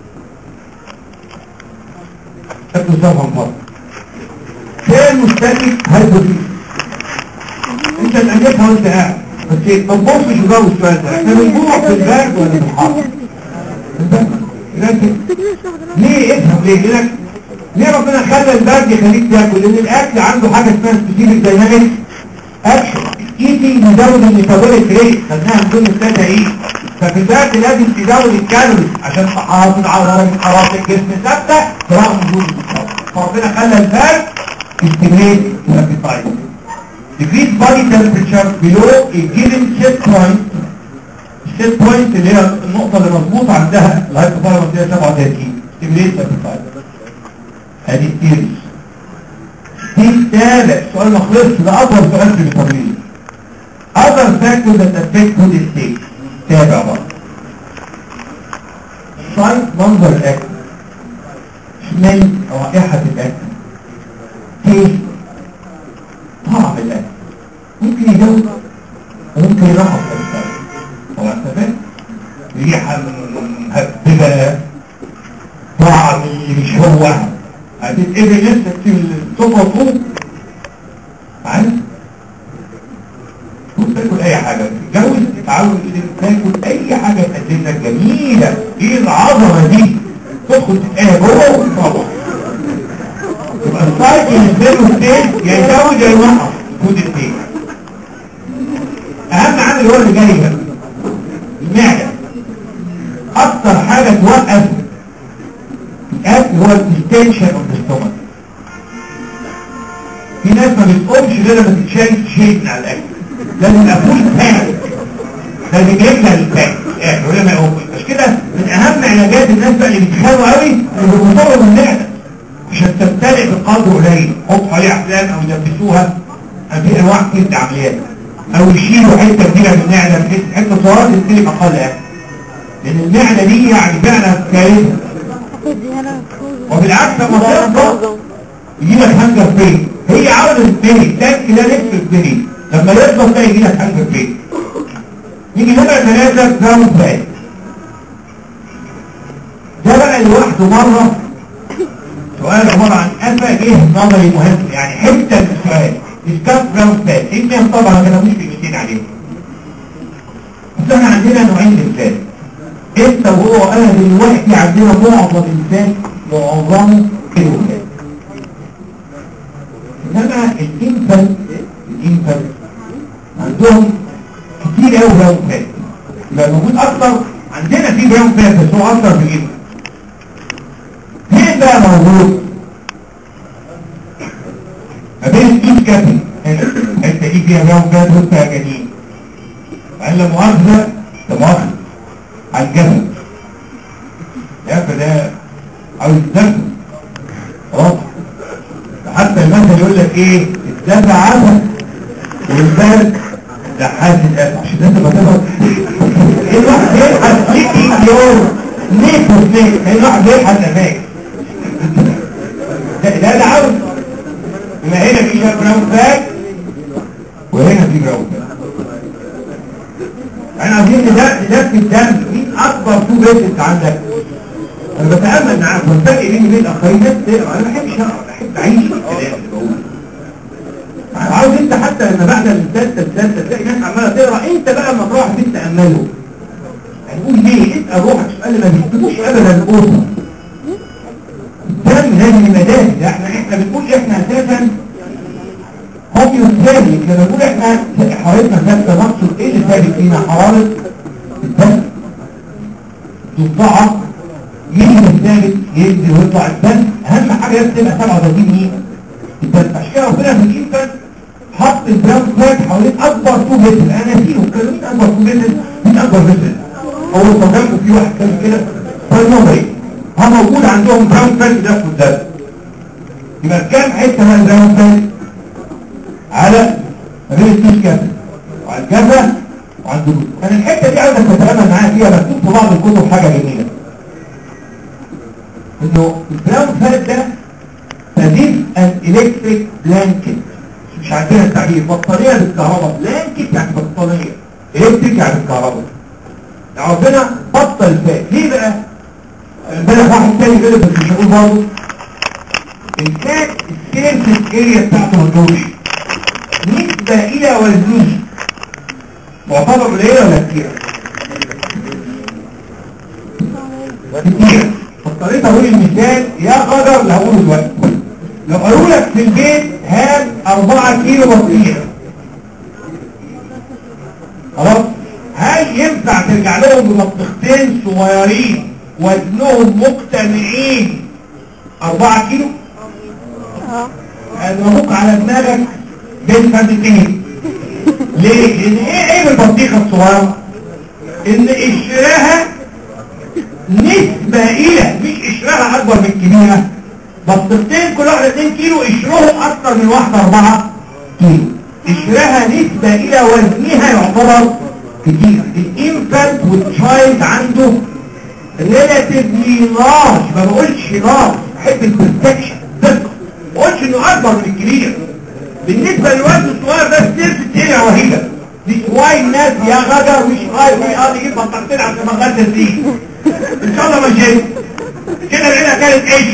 تاكلوا سبعة مرة كان مستهلك هايبوثيس انت تأجبها وانت قاعد بس ما تبصش وجاوب السؤال ده احنا بنجوع في البرد ولا في الحر البرد لكن ليه افهم ليه لك ليه ربنا خلى البرد يخليك تاكل لان الاكل عنده حاجه اسمها سبيسيفيك داينامكس اكشن ايتي مزود الميتابوليك ريت خدناها من ضمن الثلاثه ايه ففي البرد لازم تزود الكالوريز عشان تحافظ على درجه حراره الجسم ثابته برغم وجود السكر فربنا خلى البرد يستمريت الابيتايت decrease body temperature below a given set point set point اللي هي النقطة اللي مظبوطة عندها الهايبوثالاموس اللي هي 37 stimulate appetite هذه التيرس دي التابع سؤال ما خلصش ده أطول سؤال في الميتابوليزم other factors that affect food state تابع بقى sight منظر الأكل smell رائحة الأكل taste طعم الأكل ممكن يجوز وممكن يرحب الأكل طبعا انت فاهم ريحة مهببة طعم مش هو هتتقبل لسه في الصوفة فوق عارف كنت تاكل اي حاجة تتجوز تتعود تاكل اي حاجة تقدم لك جميلة ايه العظمة دي تدخل تتقاها جوه وتطلع يبقى السايكل ينزل التيل يا يزود يا يوقف خد التيل اهم عامل هو اللي جاي بقى المعدة اكتر حاجة توقف الاكل هو الديستنشن اوف الستومك في ناس ما بتقومش غير لما تتشال شيء من على الاكل لازم يبقى فول فات ده اللي بيملى الفات الاكل ولا ما يقومش مش كده من اهم علاجات الناس بقى اللي بيتخانقوا قوي اللي بيوصلوا من المعده عشان تمتلئ بقدر قليل حط عليها افلام او يلبسوها في انواع كتير عمليات او يشيلوا حته كبيره من المعده بحيث حته صغيره تستلم اقل اكل لان المعده دي يعني فعلا كارثه وبالعكس لما تفضل يجي لك هانجر بين هي عاوزه تبني تاكل لا نفس تبني لما يفضل ده يجي لك هانجر بين يجي نمرة ثلاثة جراوند فات ده بقى لوحده مرة سؤال عبارة عن أفا جه نظري مهم يعني حتة من السؤال ديسكاس جراوند فات إنهم طبعا ما كانوش بيمتين عليهم بس احنا عندنا نوعين من الفات انت وهو انا دلوقتي عندنا معظم الفات معظمه كيلو فات انما الانفل الانفل عندهم كتير قوي براون فات يبقى موجود اكتر عندنا في براون فات بس هو اكتر في الانفل فين بقى موجود ما بين الايد كابي هنا الحته دي فيها براون فات وانت جنين وقال لا مؤاخذه ده مؤاخذه على الجسد يا فده عاوز الدم خلاص حتى المثل يقول لك ايه الدم عسل والبرد ده حاسس القلب عشان انت ما تفهم ايه الواحد بيبحث ليك يوم ليك وسليك ايه الواحد بيبحث اماك ده ده عاوز يبقى هنا في براون فات وهنا في براون فات احنا عايزين ندفي الدم مين اكبر تو بيت عندك انا بتامل معاك والفرق بيني وبين الاخرين ناس تقرا انا ما بحبش اقرا بحب اعيش الكلام اللي بقوله عاوز انت حتى لما بعد الثالثه الثالثه تلاقي ناس عماله تقرا انت بقى لما تروح بيت تامله هنقول ليه اسال روحك سؤال ما بيكتبوش ابدا الاسره الدم هذه المدارس احنا احنا بنقول احنا اساسا هوميو ثاني لما نقول احنا حرارتنا ثابته نقصد ايه اللي ثابت فينا حراره الدم تضاعف يجي الثابت ينزل ويطلع الدم اهم حاجه لازم تبقى 37 ايه الدم عشان كده ربنا في الانفانت حط البراون فلاج حوالين اكبر تو فيسل انا فيهم كانوا مين اكبر تو فيسل مين اكبر فيسل هو صدقوا في واحد كان كده فالنظري هم موجود عندهم براون فلاج ده في الدم يبقى كام حته من البراون فلاج على ما بين التوش كابل وعلى الجبهة وعلى الجلود انا الحتة دي عايزك تتعامل معايا فيها مكتوب في بعض الكتب حاجة جميلة انه البراون فات ده تزيد ان الكتريك بلانكت مش عندنا التعبير بطارية بالكهرباء بلانكت يعني بطارية الكتريك يعني بالكهرباء يعني ربنا بطل فات ليه بقى؟ امبارح واحد تاني غلب بس مش هقول برضه الفات السيرفس اريا بتاعته ما تدورش نسبة الى وزنه معتبر قليلة ولا كتيرة؟ كتيرة فاضطريت اقول المثال يا قدر اللي هقوله دلوقتي لو قالوا لك في البيت هات 4 كيلو بطيخ خلاص هل ينفع ترجع لهم ببطيختين صغيرين وزنهم مجتمعين 4 كيلو اضربوك على دماغك بين فردتين ليه؟ لان ايه عيب البطيخه الصغيره؟ ان قشرها نسبة الى مش قشرها اكبر من الكبيرة بطيختين كل واحدة 2 كيلو قشرهم اكتر من واحدة 4 كيلو قشرها نسبة الى وزنها يعتبر كتير الانفانت والتشايلد عنده ريلاتيفلي لارج ما بقولش لارج احب البرسبشن دقة ما بقولش انه اكبر من الكبير بالنسبة للوزن الصغير ده السيرف الدنيا وهيبة مش واي الناس يا غدر مش واي في اه يجيب بطاقتين عشان ما غدر فيه ان شاء الله ما جيت كده العيله كانت عيش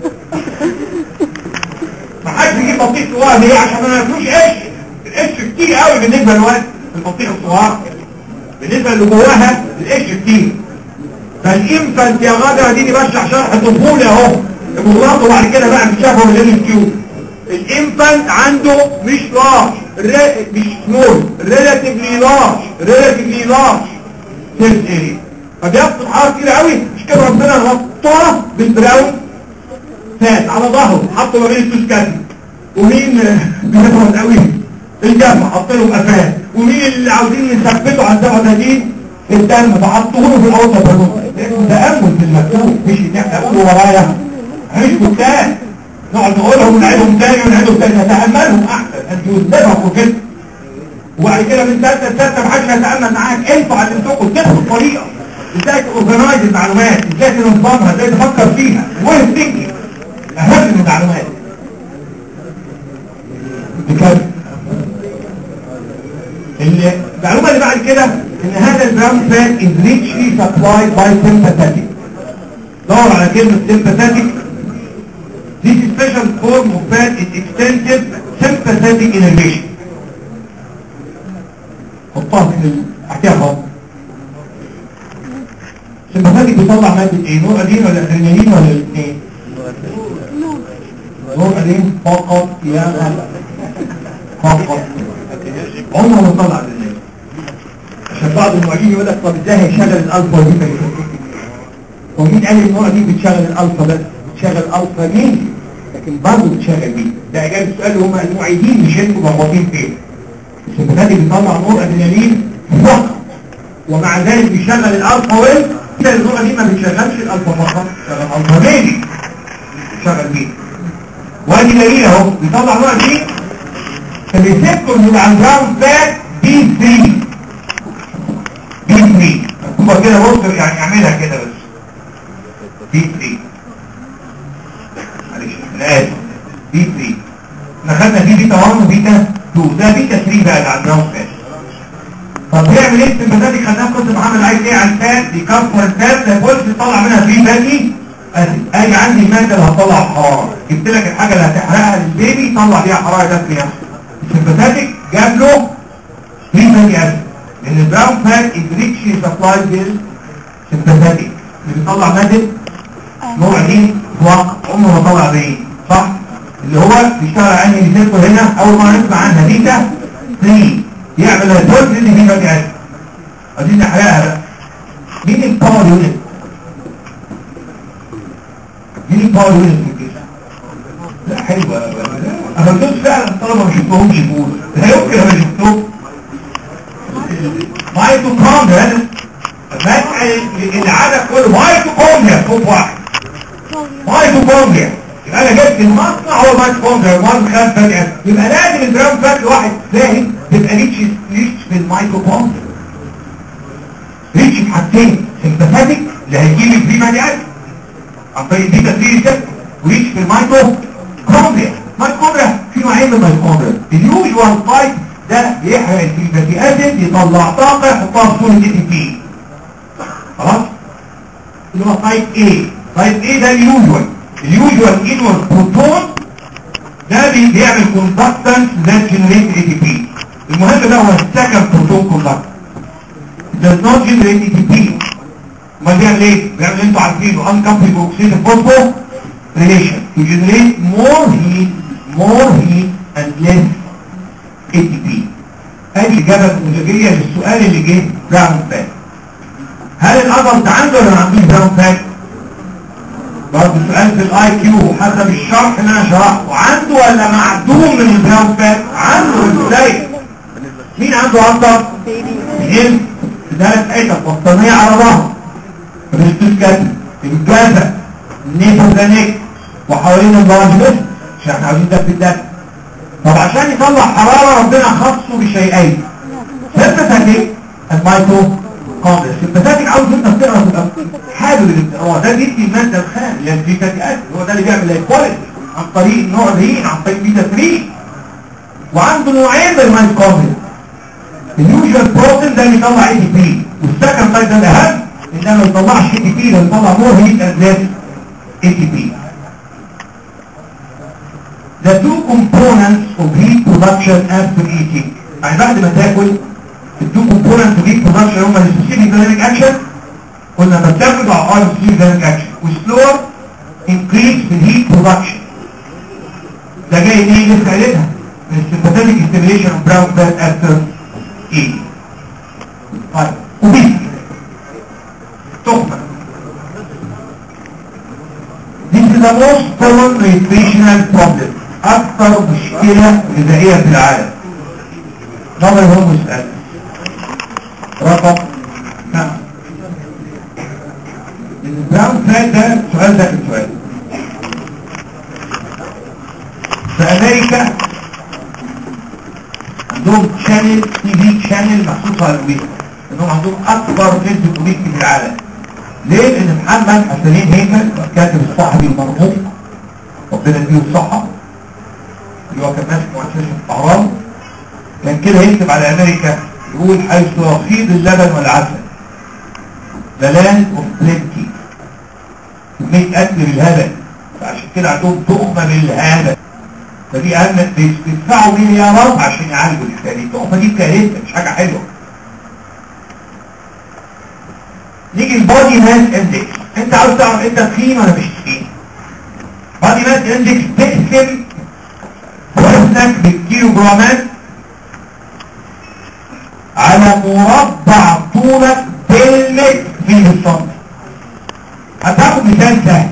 ما حدش يجيب بطيخ صغير ليه عشان ما ياكلوش عيش القش كتير قوي بالنسبه للوزن البطيخ الصغير بالنسبه اللي جواها القش كتير فالانفانت يا غدر دي بشرح شرح طفولي اهو المغلط بعد كده بقى بتشافه من الانستيوت الانفانت عنده مش لارج مش سمول ريلاتيفلي لارج ريلاتيفلي لارج سيرس اريا فبيفقد حرارة كتير قوي مش كده ربنا غطاه بالبراون فات على ظهره حطوا ما بين التوش كاتب ومين بيفرد قوي الجبهة حط له قفاه ومين اللي عاوزين يثبتوا على الدفع تدين الدم فحطوه له في الاوضه بالنص تامل في المكتوب مش ان احنا نقول ورايا مش كتاب نقعد نقولهم ونعيدهم تاني ونعيدهم تاني نتاملهم احسن انت يثبتها كده وبعد كده من ثالثه لثالثه محدش هيتامل معاك انتوا علمتوكم تدخل طريقه ازاي تورجنايز المعلومات ازاي تنظمها ازاي تفكر فيها وين ثينكينج اهم من المعلومات بكده المعلومه اللي بعد كده ان هذا البراون فات is richly supplied by sympathetic دور على كلمه sympathetic This special form of fat is extensive sympathetic innervation حطها في احكيها خالص السمباثيك بيطلع مادة ايه نور ادين ولا ادرينالين ولا الاثنين نور ادين فقط يا غلا فقط عمره ما طلع ادرينالين عشان بعض المعيدين يقول لك طب ازاي هيشغل الالفا دي ومين قال النور ادين بتشغل الالفا بس بتشغل الالفا مين لكن برضه بتشغل مين ده اجابه السؤال اللي هم المعيدين مش انتوا مربوطين فين السمباثيك بيطلع نور ادرينالين فقط ومع ذلك بيشغل الالفا ويل كده اللغه دي ما بتشغلش الالفا فقط شغل الفا بيني شغل بيه وادي دليل اهو بيطلع نوع دي فبيسكر من على الجراوند فات بي 3 بي 3 مكتوبه كده بص يعني اعملها كده بس بي 3 معلش انا اسف بي 3 احنا خدنا دي بيتا 1 وبيتا 2 ده بيتا 3 بقى اللي على الجراوند فات طب بيعمل ايه السمباثيك خدناه كنت محمد عايز ايه على الفات بيكسر الفات ما يقولش يطلع منها فري فاتي اجي عندي الماده اللي هتطلع حراره جبت لك الحاجه اللي هتحرقها للبيبي طلع بيها حراره ده فيها السمباثيك جاب له فري فاتي اسيد لان البراون فات الريتشي سبلاي بيل سمباثيك اللي بيطلع ماده نوع دي وقت عمره ما طلع بيه صح اللي هو بيشتغل عندي ريسيرتور هنا اول ما نسمع عنها بيتا 3 يعمل البولت اللي فيه فاتي اسيد عايزين نحرقها بقى مين الباور يونت مين الباور يونت في الجسم لا حلوه انا بدوس فعلا الطلبه ما شفتهمش يقولوا لا يمكن انا شفتهم مايتوكوندريا مسألة العدد كله مايتوكوندريا صوت واحد مايتوكوندريا يبقى انا جبت المصنع هو مايتوكوندريا المصنع خد فاتي اسيد يبقى لازم الجرام فات واحد فاهم تبقى ريتش ريتش في الميتوكوندريا ريتش في حاجتين سمباثيك اللي هيجيب البريما دي عادي عن طريق البيتا 3 ريسبتور وريتش في الميتوكوندريا الميتوكوندريا في نوعين من الميتوكوندريا اليوجوال تايب ده بيحرق الفيتي اسيد يطلع طاقه يحطها في صوره اي تي بي خلاص اللي هو تايب ايه تايب ايه ده اليوجوال اليوجوال انوال بروتون ده بي- بيعمل كوندكتنس ذات جنريت اي تي بي المهم ده هو السكند بروتون كوندكتنس does not generate ATP امال بيعمل ايه؟ بيعمل اللي انتوا عارفينه uncoupled oxidative phosphor relation to generate more heat more heat and less ATP ادي اجابه نموذجيه للسؤال اللي جه براون فات هل الادلت عنده ولا ما عندوش براون فات؟ برضه سؤال في الاي كيو حسب الشرح اللي انا شرحته عنده ولا معدوم من البراون فات؟ عنده ازاي؟ مين عنده اكتر؟ اثنين ثلاث حتت بطانية على ظهر بريستوس كاتب الجازة النيفوزانيك وحوالين اللارج بس عشان احنا عاوزين ده في الدم طب عشان يطلع حرارة ربنا خصه بشيئين سيمباثيك المايكرو كوندريا سيمباثيك عاوز انت بتقرا تبقى حابب الانتقاء ده بيدي المادة الخام اللي هي الفيتاتي اسيد هو ده اللي بيعمل الكواليتي عن طريق النوع الهين عن طريق بيتا 3 وعنده نوعين من الميتوكوندريا اليوجوال بروتين ده اللي يطلع اي تي بي والسكند تايب ده الاهم ان ده ما يطلعش اي تي بي ده يطلع مور هيت اند ليس اي تي بي The two components of heat production after eating يعني بعد ما تاكل the two components of heat production هما السبيسيفيك dynamic action قلنا لما بتاكل على ار specific dynamic action وسلور increase في heat production ده جاي منين لسه قايلينها من السيمباثيك stimulation of brown fat after ايه طيب وبيس تحفة This is the most common nutritional problem أكثر مشكلة غذائية في العالم نظر هو مسألة رقم نعم البراون فات ده سؤال ده سؤال في أمريكا عندهم شانل تي في شانل مخصوص على الويب انهم عندهم اكبر نسبه ويب في العالم ليه؟ لان محمد حسنين هيكل الكاتب الصحفي المرموق ربنا يديله الصحه اللي هو كان ماسك مؤسسه الاهرام كان كده يكتب على امريكا يقول حيث يفيض اللبن والعسل The land of plenty كمية أكل بالهبل فعشان كده عندهم تهمة بالهبل فدي أهم بيدفعوا مليارات عشان يعالجوا الحكاية دي التهمة دي كارثة مش حاجة حلوة نيجي البادي ماس اندكس انت عاوز تعرف انت تخين ولا مش تخين بادي ماس اندكس تقسم وزنك بالكيلو جرامات على مربع طولك بالمتر في السنتي هتاخد مثال سهل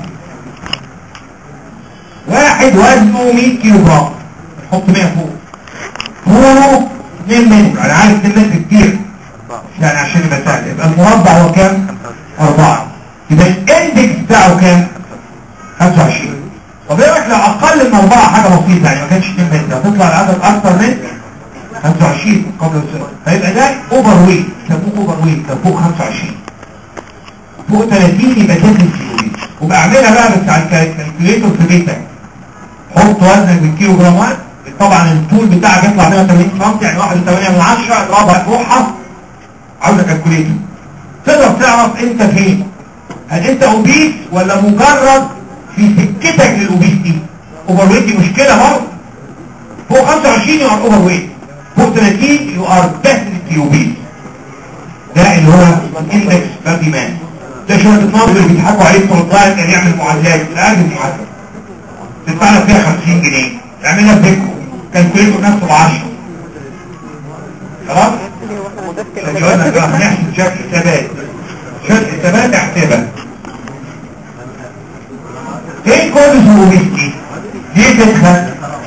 واحد وزنه 100 كيلو جرام حط 100 فوق طوله 2 متر انا عارف 2 متر كتير يعني عشان يبقى سهل يبقى المربع هو كام؟ 4 يبقى الاندكس بتاعه كام؟ 25 طب ايه رايك لو اقل من 4 حاجه بسيطه يعني ما كانش 2 متر هتطلع العدد اكتر من 25 قبل السنه فيبقى ده اوفر ويت سموه اوفر ويت لو فوق 25 فوق 30 يبقى تنزل كيلو وبقى اعملها بقى بس على الكالكوليتور في بيتك حط وزنك بالكيلو جرامات طبعا الطول بتاعك يطلع 180 سم يعني 1.8 من 10 اضربها روحها عاوزه كالكوليتور تقدر تعرف انت فين هل انت اوبيس ولا مجرد في سكتك للاوبيستي اوفر ويت دي مشكله برضه فوق 25 يو ار اوفر ويت فوق 30 يو ار ديفنتلي اوبيس ده اللي هو اندكس بادي مان ده شويه الناظر اللي بيضحكوا عليه طول الوقت كان يعمل معادلات لا المعادله تدفع لك فيها 50 جنيه تعملها بذكره كالكوليتور نفسه ب 10 خلاص فجوانا بقى هنحسب شكل حسابات شكل حسابات احسبها ايه كل سلوبيستي دي تدخل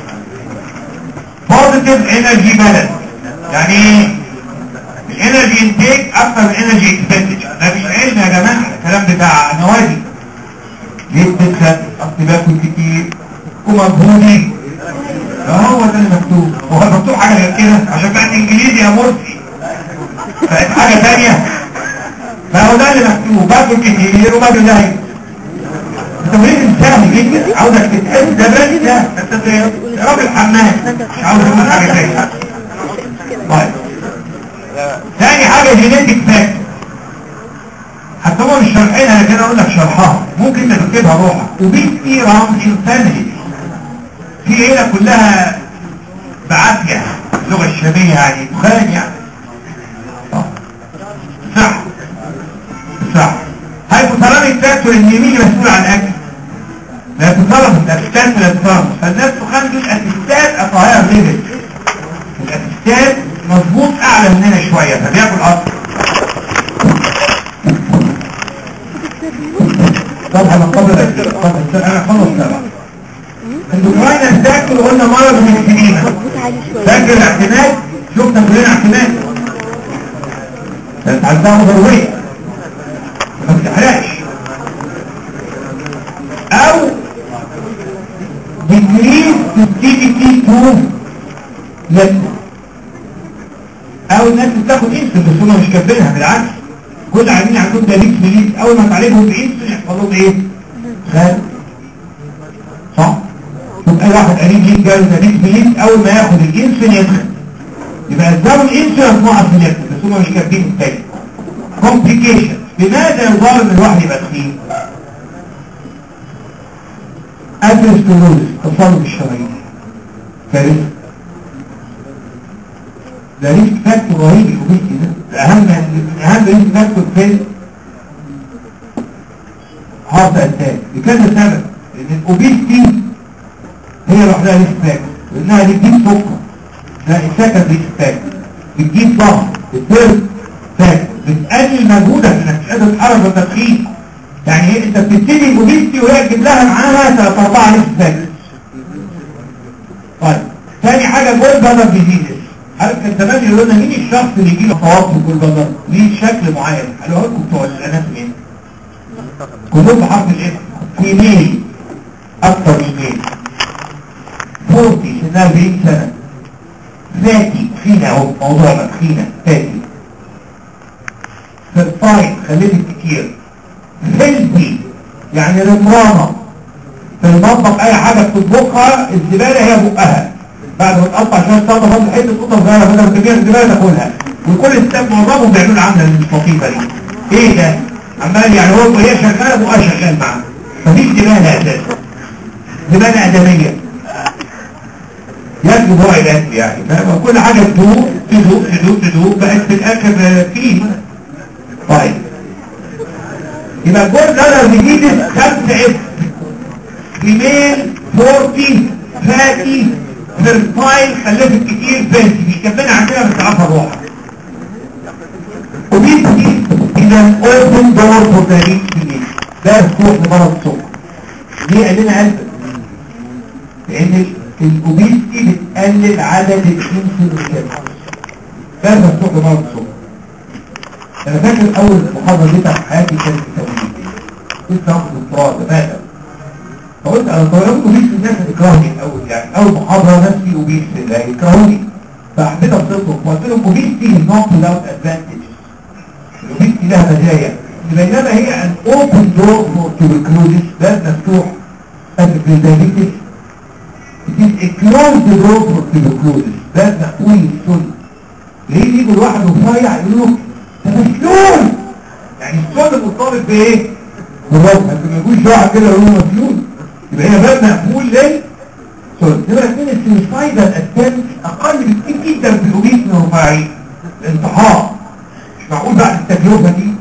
بوزيتيف انرجي بالانس يعني ايه الانرجي انتيك اكتر من انرجي اكسبندتشر ده مش علم يا جماعه الكلام بتاع نوادي ليه بتدخل اصل باكل كتير ومجهودي هو ده اللي مكتوب هو مكتوب حاجة غير كده عشان بقت انجليزي يا مرسي بقت حاجة تانية ما هو ده اللي مكتوب باكل كتير وباكل زي التمرين سهل جدا عاوزك تتحس ده بس ده انت راجل حمام مش عاوز اقول حاجة تانية طيب تاني حاجة جينيتك فاكتور حتى هو مش شرحينها لكن اقول لك شرحها ممكن نكتبها روحها وبيتي رام انساني في عيلة كلها بعافية اللغة الشامية يعني دخان يعني صح صح هايبوثالاميك فاكتور ان مين مسؤول عن الاكل لا تتصرف الاسيستات ولا تتصرف فالناس تخان دول اسيستات اطهاير ليفل الاسيستات مظبوط اعلى مننا شوية فبياكل اكتر طبعا قبل قبل انا خلص سبعة اندوكراين تاكل قلنا مرض من السنين فاكر الاعتماد شفنا كلنا اعتماد كانت عندها ضرورية ما بتحرقش او decrease sensitivity to leptin او الناس بتاخد انسولين بس هم مش كاتبينها بالعكس كل عاملين عندهم دليل مليس اول ما تعالجهم بانسولين يحصل لهم ايه؟ خد صح؟ يبقى اي واحد قريب ليك جاله دليل مليس اول ما ياخد الانسولين يدخل يبقى اسباب الانسولين هتنقص في الليفت بس هم مش كاتبين التاني كومبليكيشن لماذا يظهر ان الواحد يبقى تخين؟ ادريسكلوز تصلب الشرايين كارثه ده ريسك فاكتور رهيب الاوبيسي ده الاهم من اهم ريسك فاكتور في هارت اتاك لكذا سبب لان الاوبيسي هي لوحدها ريسك فاكتور لانها بتجيب سكر ده السكر ريسك فاكتور بتجيب ضغط بتضرب فاكتور بتقلل مجهودك انك مش قادر تتحرك وانت تخين يعني ايه انت بتبتدي الاوبيسي وهي تجيب لها معاها ثلاث اربعه ريسك فاكتور طيب ثاني حاجه جول بادر ديزيزز عارف كان زمان يقولوا لنا مين الشخص اللي يجي له توتر كل بدر ليه شكل معين قالوا لكم بتوع الاناتومي كلهم بحرف الاف فيميل اكتر من ميل 40 سنة 40 سنة ذاتي تخينة اهو موضوعنا تخينة ذاتي فيرفاين خليتك كتير هيلثي يعني رمرانة في المطبخ اي حاجة بتطبخها الزبالة هي بقها بعد ما تقطع شويه سلطه فاضل حته قطه صغيره بدل ما تجيب الزباله تاكلها وكل الستات معظمهم بيعملوا العمله اللطيفه دي ايه ده عمال يعني هو وهي شغاله وهو شغال معاه مفيش زباله اساسا زباله ادميه ياكلوا نوع الاكل يعني فاهم كل حاجه تدوق تدوق تدوق تدوق بقت في الاخر فيه طيب يبقى الجول ده بيجيب خمسه اف فيميل 40 فاتي فيرتايل خلفت كتير بس بيكملنا عندنا بس عارفه روحها وبيبتي اذا اوبن دور فور ذا ريتش ده مفتوح لمرض السكر ليه قال لنا قلب لان الاوبيستي بتقلل عدد الانسولين الجسم ده مفتوح لمرض السكر انا فاكر اول محاضره دي في حياتي كانت في تمرين لسه واخد دكتوراه زمان فقلت انا طيران اوبيس الناس هتكرهني الاول يعني اول محاضره نفسي اوبيس اللي هيكرهوني فحبيت ابسطهم وقلت لهم اوبيستي is not without advantages الاوبيستي لها مزايا بينما هي ان اوبن دور فور tuberculosis باب مفتوح البريدابيتس it is a closed door for tuberculosis باب مقفول للسن ليه يجوا الواحد رفيع يقولوا له ده مسلول يعني السن مرتبط بايه؟ بالرفع لكن ما يجوش واحد كده يقول له مسلول يبقى هي باب مقفول ليه؟ سوري نمرة اثنين السويسايدال اتمت اقل بكتير جدا في الاوبيس من الرفاعي الانتحار مش معقول بعد التجربة دي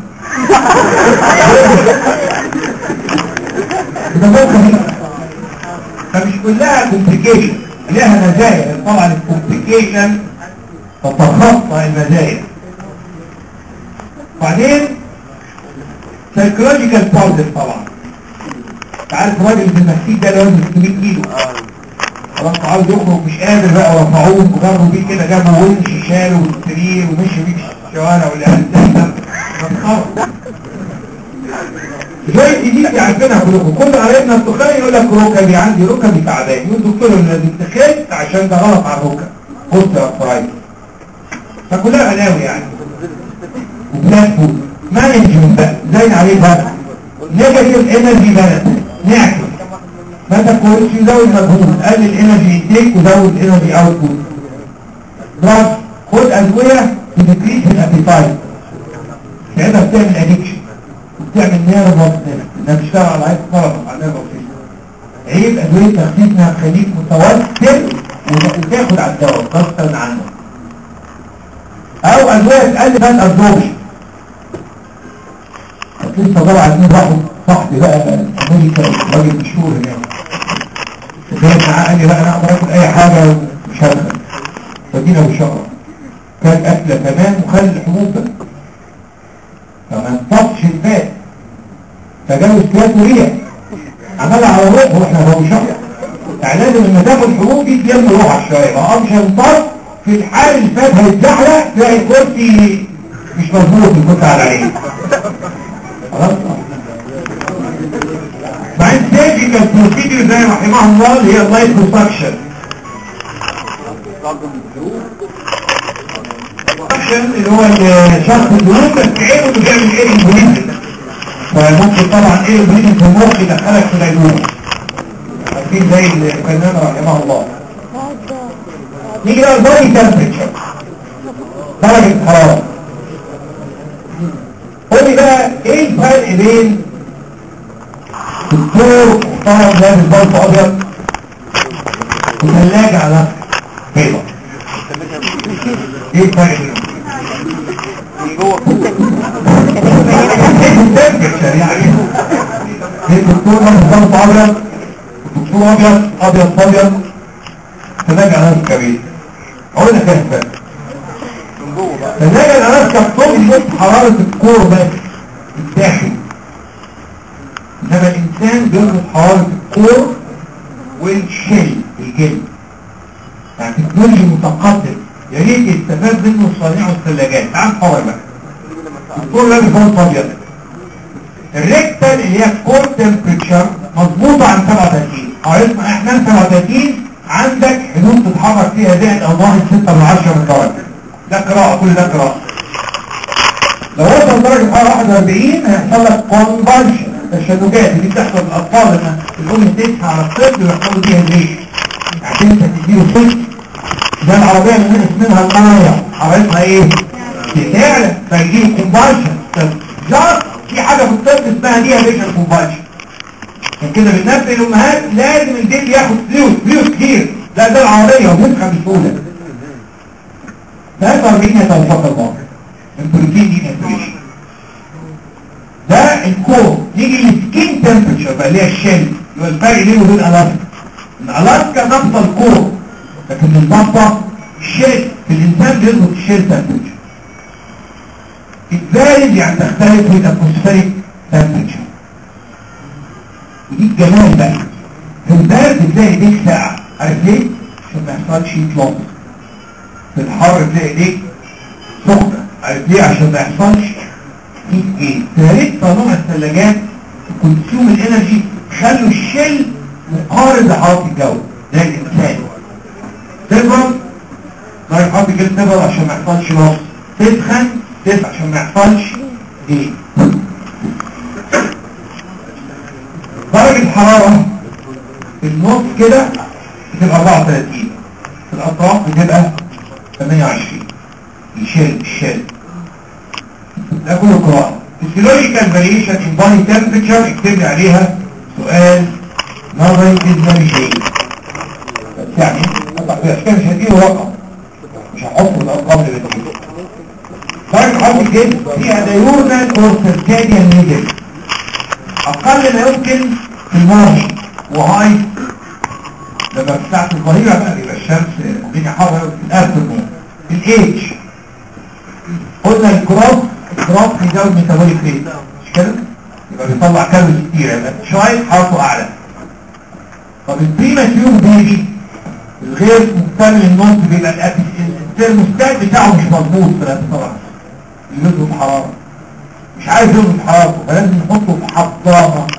ده موقف فمش كلها كومبليكيشن لها مزايا طبعا الكومبليكيشن تتخطى المزايا بعدين سايكولوجيكال بوزيتيف طبعا عارف الراجل في المكسيك ده اللي وزنه 600 كيلو خلاص عاوز يخرج مش قادر بقى ورفعوه وجروا بيه كده جابوا ونش شالوا السرير ومشوا بيه الشوارع والعيال تحت مسخره شويه دي دي عارفينها كلكم كل قرايبنا التخان يقول لك ركبي عندي ركبي تعبان يقول دكتور انا اتخذت عشان ده غلط على الركب بص يا فرايد فكلها بلاوي يعني وبلاك فود مانجمنت بقى زين عليه بقى نيجاتيف انرجي بالانس نعكس ما تكونش يزود مجهود قلل الانرجي انتيك وزود الانرجي اوتبوت دراج خد ادويه تديكريس الابيتايت ساعتها بتعمل ادكشن وبتعمل نيرفس انها بتشتغل على عيب طرف على نيرفس عيب ادويه تخفيف انها تخليك متوتر وتاخد على الدواء غصبا عنه او ادويه تقلل بقى الابزوربشن لسه طبعا عايزين راحوا صاحبي بقى امريكا راجل مشهور هناك كان معاه قال لي بقى انا اقدر اكل اي حاجه مش هدخل فدينا بشقه كان اكله تمام وخلي الحبوب بقى فما انطفش الفات فجاله استيات وريح عملها على روحه واحنا هو شقه يعني لازم لما تاخد الحبوب دي تلم روحك شويه ما قامش ينطف في الحال اللي فات هيتزحلق تلاقي الكرسي مش مظبوط اللي كنت على عينيه خلاص بعدين سيرجيكال بروسيدير زي رحمه الله اللي هي اللايف بروسكشن اللي هو الشخص الجنوب بس عيبه انه بيعمل ايه البوليزم فممكن طبعا ايه البوليزم في المخ يدخلك في العيوب عارفين زي الفنان رحمه الله نيجي بقى البودي تمبريتشر درجة الحرارة قول لي بقى ايه الفرق بين دكتور محترم لابس بلط ابيض وثلاجة على بيضة ايه الفرق بينهم؟ يعني ايه الدكتور لابس بلط ابيض الدكتور ابيض ابيض ابيض ثلاجة على الكبير اقول لك ايه الفرق فالنجا الأناسكا بتضبط حرارة الكور بس الداخل إنما الإنسان بيضبط حرارة الكور والشيل الجلد يعني تكنولوجي متقدم يا ريت يستفاد منه صانع الثلاجات تعال نحور بقى الكور لابس بلط أبيض الريكتال اللي هي الكور تمبريتشر مظبوطة عن 37 عرفنا احنا 37 عندك حدود تتحرك فيها زائد او ناقص 6 من 10 من درجة ده قراءة كل ده قراءة لو وصل درجة حرارة 41 هيحصل لك كونفرجن التشنجات دي بتحصل للأطفال لما الأم تسعى على الطفل ويحصلوا فيها ليش عشان انت تديله صفر ده العربية اللي نقص منها المية حرارتها ايه؟ تعلى فيجيله كونفرجن جاست في حاجة في الطفل اسمها دي هيبيشن كونفرجن عشان كده بالنسبة للأمهات لازم البيت ياخد فلوس فلوس كتير لا ده العربية ومسخة بسهولة ده تربية توفق الباطل البروتين دي نتريشن ده الكور يجي السكين تمبرتشر بقى اللي هي الشيل يبقى الفرق بينه وبين الاسكا الاسكا نفس الكور لكن البطه الشيل في الانسان بيظبط الشيل تمبرتشر البارد يعني تختلف من الاتموسفيريك تمبرتشر ودي الجمال بقى في البارد تلاقي ايديك ساعه عارف ليه؟ عشان ما يحصلش يطلق في الحر تلاقي ايديك سخنه عارف ليه؟ عشان ما يحصلش هيت ايه؟ فياريت طالما الثلاجات كونسيوم الانرجي خلوا الشيل مقارب لحراره الجو زي الانسان تبرد ما يحط كده تبرد عشان ما يحصلش نص تسخن تسخن عشان ما يحصلش ايه درجة الحرارة في النص كده بتبقى 34 في الأطراف بتبقى 28 الشيل الشيل ده كله قراءة physiological variation in body temperature اكتب لي عليها سؤال نظري جدا شيء بس يعني اطلع في اشكال مش هديه رقم مش هحط الارقام اللي بتجيب درجة حرف الجسم فيها ديورنال اور سيركاديان نيدل اقل ما يمكن في الماضي وهاي لما بتاعت الظهيرة بقى بيبقى الشمس الدنيا حر في الافترنون الايدج قلنا الكروب الكروب بيزود ميتابوليك ريت مش كده يبقى بيطلع كالوريز كتير يبقى شويه حرارته اعلى طب البريماتيور بيبي الغير مكتمل النص بيبقى الترموستات بتاعه مش مظبوط في طبعا يظبط حراره مش عايز يظبط حرارته فلازم نحطه في حضانه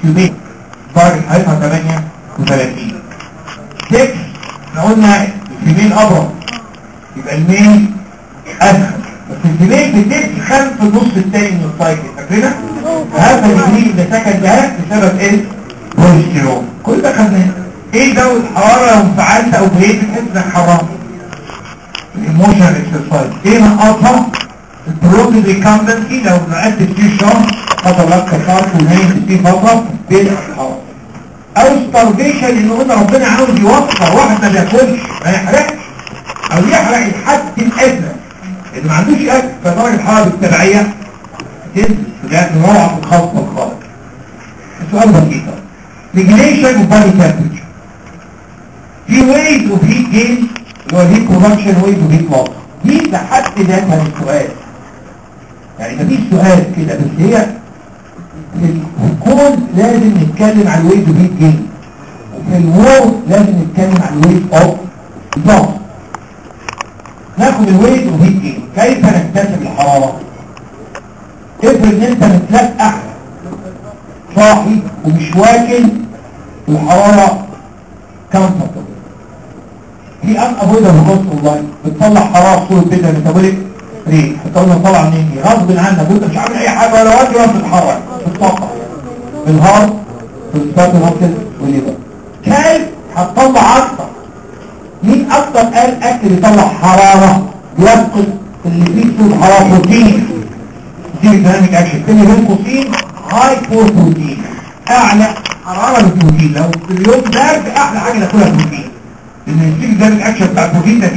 كيوبيك درجة حرارتها 38 6 احنا قلنا الفيميل ابرد يبقى الميل اسخن بس الفيميل بتدخل في النص الثاني من السايكل فاكرينها؟ هذا الجميل اللي سكن ده بسبب ايه؟ بوليستيرون كل ده خدناه ايه جو الحرارة لو انفعلت او بهيت تحس انك حرام الايموشنال اكسرسايز ايه نقطها البروتين ريكامبنسي لو نقلت كتير شهر خطر لك كفارت ونايم في فترة بين الحرارة او ستارفيشن ان قلنا ربنا عاوز يوفر واحد ما بياكلش ما يحرقش او يحرق الحد الادنى اللي ما عندوش اكل فدرجه الحراره بالتبعيه تنزل لا نوع الخلط خالص السؤال بسيط ريجليشن وبادي تمبريتشر في ويز اوف هيت جين اللي هو هيت برودكشن ويز اوف هيت لوس دي لحد ذاتها السؤال يعني مفيش سؤال كده بس هي في الكون لازم نتكلم عن الويز اوف هيت جين وفي الوور لازم نتكلم عن الويز اوف لوس ناخد الويز اوف هيت جين كيف نكتسب الحراره افرض ان انت متلقح صاحي ومش واكل الحرارة كامفورتبل في ان افويدر بكوست والله بتطلع حرارة صورة بيتا ميتابوليك ريت بتطلع طلع منين دي غصب عنك وانت مش عامل اي حاجة ولا واكل ولا بتتحرك بتطلع بالهارت بالسبات المصل والليبر كيف هتطلع اكتر مين اكتر قال اكل يطلع حرارة يفقد اللي فيه صورة حرارة بروتين دي ديناميك اكشن تاني بين قوسين هاي فور بروتين اعلى حراره البروتين لو في اليوم برد احلى حاجه ناكلها بروتين لان الديناميك ديناميك اكشن بتاع البروتين 30%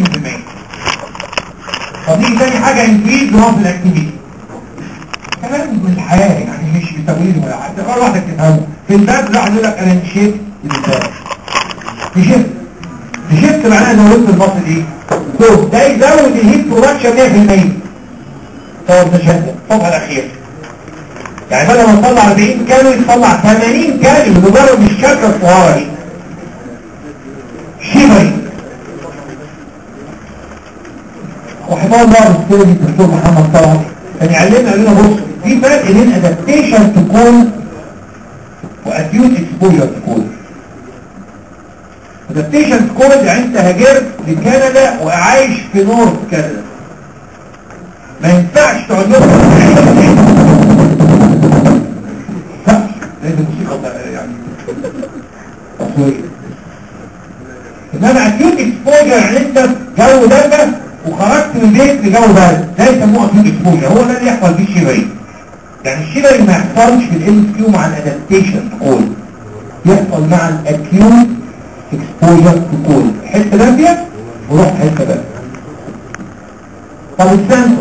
طب نيجي تاني حاجه انكريز راب الاكتيفيتي كلام من الحياه يعني مش بتمويل ولا حاجه مره واحده تفهمه في الباب راح يقول لك انا مشيت الباب مشيت مشيت معناها زودت المصل ايه؟ دوز ده يزود الهيت برودكشن 100% طب مشهد الصفحة الأخيرة يعني بدل ما نطلع 40 كيلو يطلع 80 كيلو بمجرد مش شكل الصغيرة دي شيبري وحفاظ الله بالسيرة دي الدكتور محمد طلعت كان يعلمنا قال لنا بص في فرق بين ادابتيشن تكون واكيوت اكسبوجر تكون ادابتيشن تكون يعني انت هاجرت لكندا وعايش في نورث كندا ما ينفعش تقعد لهم لا لازم موسيقى يعني تصوير انما اكيوت اكسبوجر يعني انت جو دفى وخرجت من البيت لجو بارد ده يسموه اكيوت اكسبوجر هو ده اللي يحصل فيه الشيبري يعني الشيبري ما يحصلش في الام كيو مع الادابتيشن تقول يحصل مع الاكيوت اكسبوجر تقول حته دافيه وروح حته بارده طب السنسور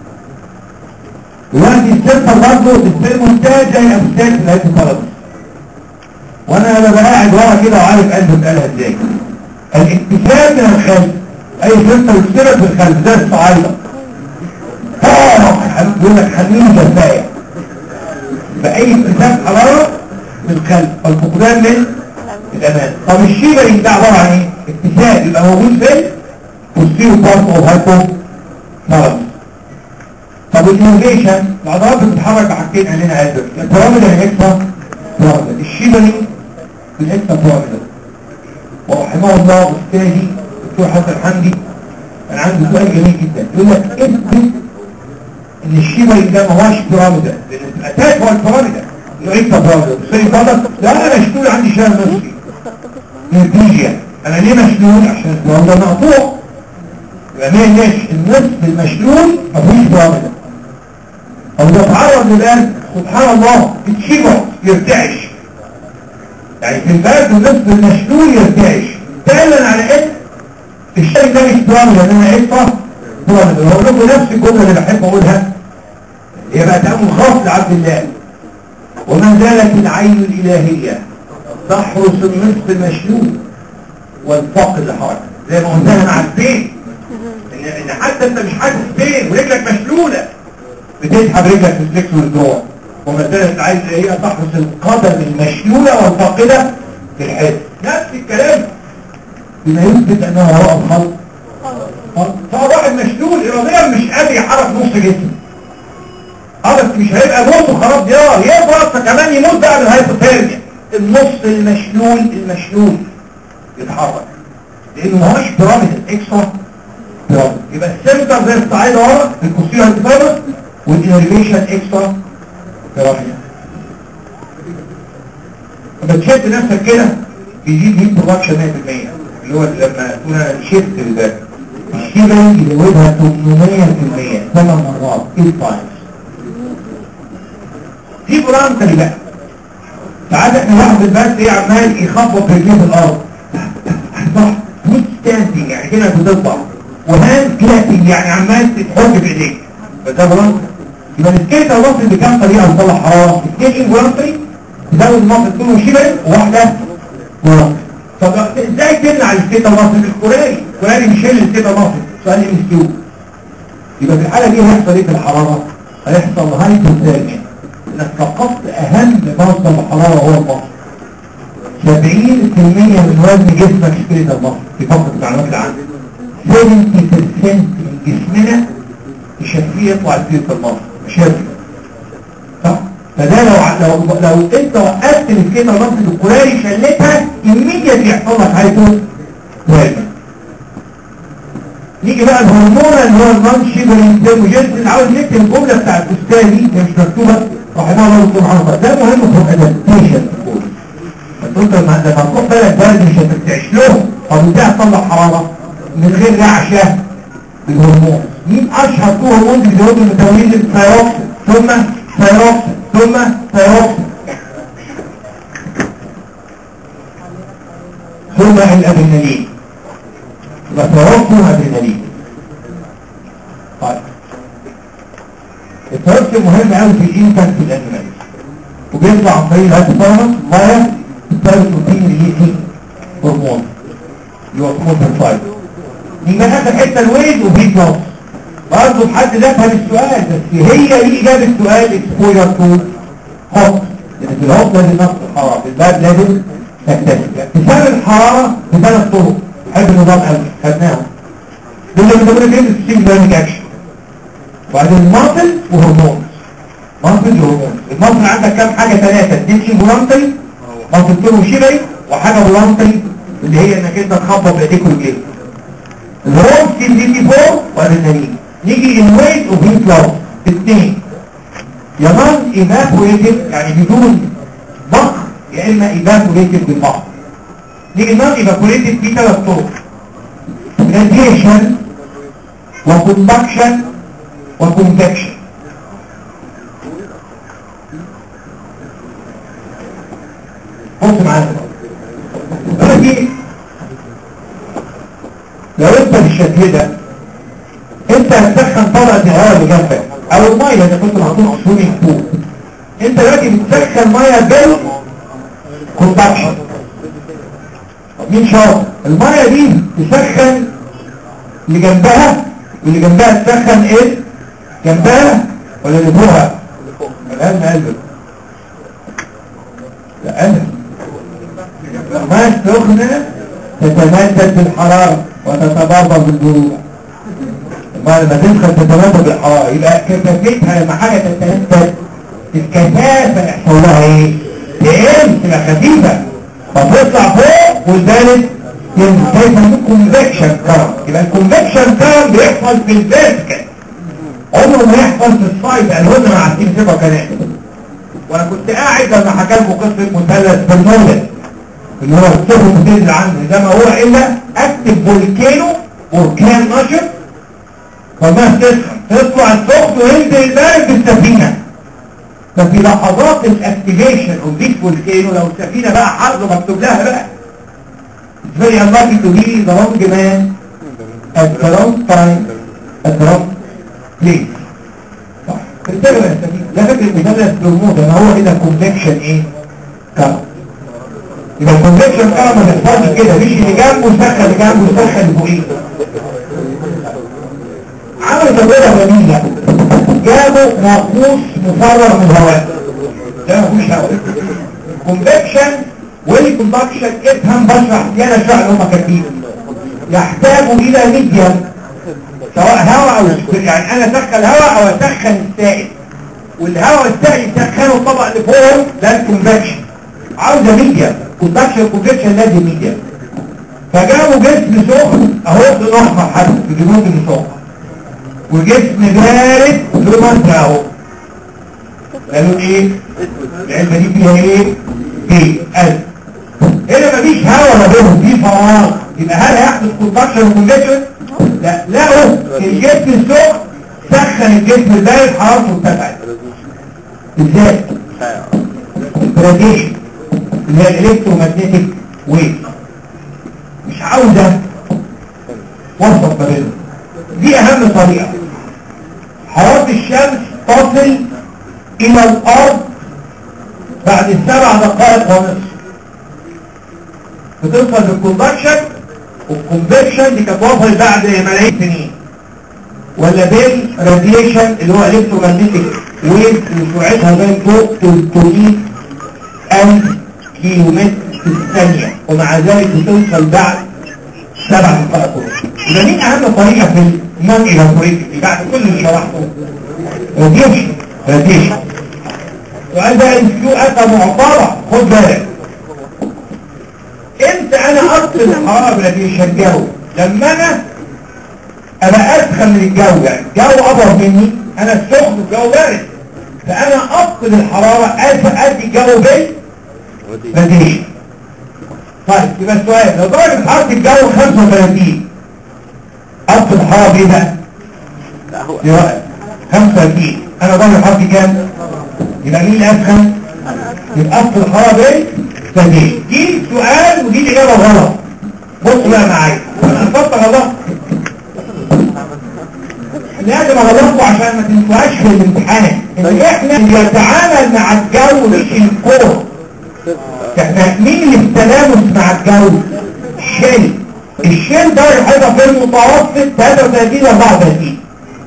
دلوقتي السنسور برضه السيرموستات زي الامثال في الهيئه الطلبه وانا ببقى قاعد ورا كده وعارف قلبي اتقالها ازاي الانتفاع من الخلف اي سنسور يشتغل في الخلف زي الصعايده يقول لك حميل جفايه فاي انتفاع حراره من الخلف والفقدان من الأمان طب الشيبري ده عبارة عن ايه؟ اتساء يبقى موجود فين؟ والسيرو بارت اوف هايبو ثالاموس طب الانوفيشن العضلات بتتحرك بحاجتين علينا هذا البيراميد الاكسترا بيراميد الشيبري بالاكسترا بيراميد ورحمه الله استاذي الدكتور حسن حمدي كان عنده سؤال جميل جدا يقول لك اثبت ان الشيبري ده ما هوش بيراميد لان الاتاك هو البيراميد يعيد تبرد سيد فضل لا انا مشلول عندي شهر نصفي نتيجة انا ليه مشلول عشان البرد ده مقطوع يبقى ما ليش النصف المشلول مفيش برد او يتعرض للآن سبحان الله يتشبه يرتعش يعني في البرد النصف المشلول يرتعش دالا على ان الشيء ده مش برد لان انا عرفه برد هقول لكم نفس الجمله اللي بحب اقولها هي بقى تأمل خاص لعبد الله وما زالت العين الإلهية تحرس النصف المشلول والفقد الحركة زي ما قلناها مع البين إن, إن حتى انت مش حاسس بين ورجلك مشلولة بتسحب رجلك في السكس والدروع وما زالت العين الإلهية تحرس القدم المشلولة والفاقدة في الحس نفس الكلام بما يثبت انه وراء الخلق فهو واحد مشلول إراديا مش قادر يحرك نص جسمه اه بس مش هيبقى موت وخلاص ديار يفرط كمان يموت بقى من الهايبوثيرميا النص المشلول المشلول يتحرك لانه ما هوش بيراميد اكسترا بيراميد يبقى السنتر زي الصعيدة ورا الكوستير هايبوثيرمس والانريفيشن اكسترا بيراميد لما تشد نفسك كده بيجيب هيت برودكشن 100% اللي هو لما كنا شيفت الشيبنج يزودها 800% ثمان مرات 8 تايمز في برانتري بقى ساعات احنا واحد بس ايه عمال يخبط رجليه في الارض صح مش ستاندنج يعني كده بتطلع وهاند كلابنج يعني عمال تتحط بايديك فده برانتري يبقى السكيت الوصل بكام طريقه لطلع حراره سكيتنج برانتري تزود المصل تكون شبه وواحده برانتري طب ازاي تمنع السكيت الوصل الكوراري الكوراري مش هيل السكيت الوصل سؤال ام اس كيو يبقى في الحاله دي هيحصل ايه في الحراره هيحصل هايبوثيرميا انك فقدت اهم مصدر الحراره هو المصل 70% من وزن جسمك سكيت المصل في فقط المعلومات العامه 70% من جسمنا يشفيه يطلع سكيت المصل مش هيطلع صح فده لو لو لو انت وقفت السكيت المصل الكوراري شلتها immediately يحصل لك هايبوثيرميا نيجي بقى الهرمون اللي هو النون شيبرين ثيرموجينيسيس عاوز نكتب الجمله بتاعت الاستاذ دي هي مش مكتوبه رحمه الله سبحانه وتعالى ده مهم في الادابتيشن انت لما لما تروح بلد برد مش هتعيش له طب ازاي هتطلع حراره من غير رعشه بالهرمون مين اشهر تو هرمون بيزودوا الميتابوليزم ثايروكسين ثم ثايروكسين ثم ثايروكسين ثم الادرينالين يبقى ثايروكسين وادرينالين طيب التوكسين مهم قوي في الانفانت في الانيمالز وبيطلع عن طريق الهايبوثالاموس فايا الثايروكسين ريليسنج هرمون اللي هو كومبنسايد يبقى اخر حته الويز وبيت لوس برضه بحد ذاتها السؤال بس هي دي اجابه السؤال اكسبوجر تو هوت لان في الهوت لازم نقص الحراره في الباب لازم تكتسب اكتساب الحراره بثلاث طرق حب النظام قوي خدناهم دول اللي بنقول ايه السيمبلانيك اكشن وبعدين الماسل وهرمون ماسل وهرمون الماسل عندك كام حاجه ثلاثه اثنين انفولانتري ماسل تورو شيبري وحاجه فولانتري اللي هي انك انت تخبط بايديك ورجليك الهرمون سي دي تي 4 وادرينالين نيجي الويت وبيت لوس اثنين يا نون ايفابوريتيف يعني بدون ضخ يا اما ايفابوريتيف بالبحر نيجي نون ايفابوريتيف في ثلاث طرق راديشن وكوندكشن وكونفكشن بص معايا دلوقتي لو انت بالشكل ده انت هتسخن طبقه الهواء اللي جنبك او الميه اللي كنت محطوط سويمنج بول انت دلوقتي بتسخن ميه بال كوندكشن طب مين شاطر الميه دي تسخن اللي جنبها واللي جنبها تسخن ايه جنبها ولا اللي فوقها الان قلبك لا انا ما سخنه تتمدد بالحراره وتتبرد بالبروده ما لما تدخل تتمدد بالحراره يبقى كثافتها لما حاجه تتمدد الكثافه يحصل لها ايه تقل تبقى خفيفه فتطلع فوق والبارد ينزل كيف الكونفكشن كارم يبقى الكونفكشن كارم بيحصل في الفيرتيكال عمره ما يحصل في السايد يعني قلنا مع التيم سيبا كمان وانا كنت قاعد لما حكى لكم قصه مثلث برنولد اللي هو الصفر بتنزل عنده ده ما هو الا اكتب فولكانو بركان نشط فما تسخن تطلع السخن وينزل البارد بالسفينه ففي لحظات الاكتيفيشن اوف ذيس فولكانو لو السفينه بقى حرب مكتوب لها بقى It's very unlucky to be the wrong man at the wrong time at the wrong place. صح. انتبه يا سفينة. لا فكرة مثلث برمودا ما هو كده كونفكشن ايه؟ كرم. يبقى الكونفكشن كرم ما تحصلش كده مش اللي جنبه سخن اللي جنبه سخن اللي فوقيه. عملوا تجربة جميلة جابوا ناقوس مفرغ من هواء ده ما فيهوش هواء كونفكشن والكوندكشن افهم بشرح زيادة شوية اللي هم كاتبين يحتاج الى ميديم سواء هواء او سكر يعني انا اسخن هواء او اسخن السائل والهواء السائل يسخنه الطبق اللي فوقه ده الكونفكشن عاوزه ميديا كونفكشن كونفكشن لازم ميديا فجابوا جسم سخن اهو ده احمر حد في جنوب النساق وجسم بارد له مصر اهو قالوا ايه العلبه دي فيها ايه دي قلب هنا مفيش هواء ما بينهم في فراغ يبقى هل هيحدث كونفكشن وكونفكشن لا لقوا الجسم السخن سخن الجسم البارد حرارته ارتفعت ازاي راديشن اللي هي الالكترومagnetic ويف مش عاوزه وسط ما بينهم دي اهم طريقه حراره الشمس تصل الى الارض بعد سبع دقائق ونصف بتوصل للكونفكشن والكونفكشن دي كانت وصلت بعد ملايين سنين ولا بالراديشن اللي هو الكترومagnetic ويف اللي سرعتها زي فوق 300 ألف كيلومتر في الثانية ومع ذلك بتوصل بعد سبع دقائق وده مين أهم طريقة في النون إيفابوريتي بعد كل اللي شرحته راديشن راديشن وقال ده الكيو أتى معطرة خد بالك امتى انا افصل الحرارة براديشن جو لما انا ابقى اسخن من الجو يعني الجو ابرد مني انا السخن والجو بارد فانا افصل الحرارة ادي الجو بي راديشن طيب يبقى السؤال لو درجة حرارة الجو 35 افصل الحرارة بايه بقى؟ لا هو دلوقتي 35 انا درجة حرارتي كام؟ يبقى مين اللي اسخن؟ يبقى افصل الحرارة بايه؟ راديشن دي سؤال ودي الاجابة غلط بص بقى معايا انا هفضل غلط لازم اغلطكم عشان ما تنسوهاش في الامتحان ان احنا بنتعامل مع الجو مش الكون احنا مين اللي في التلامس مع الجو الشيل الشيل ده الحاجة في المتوسط 33 ل 34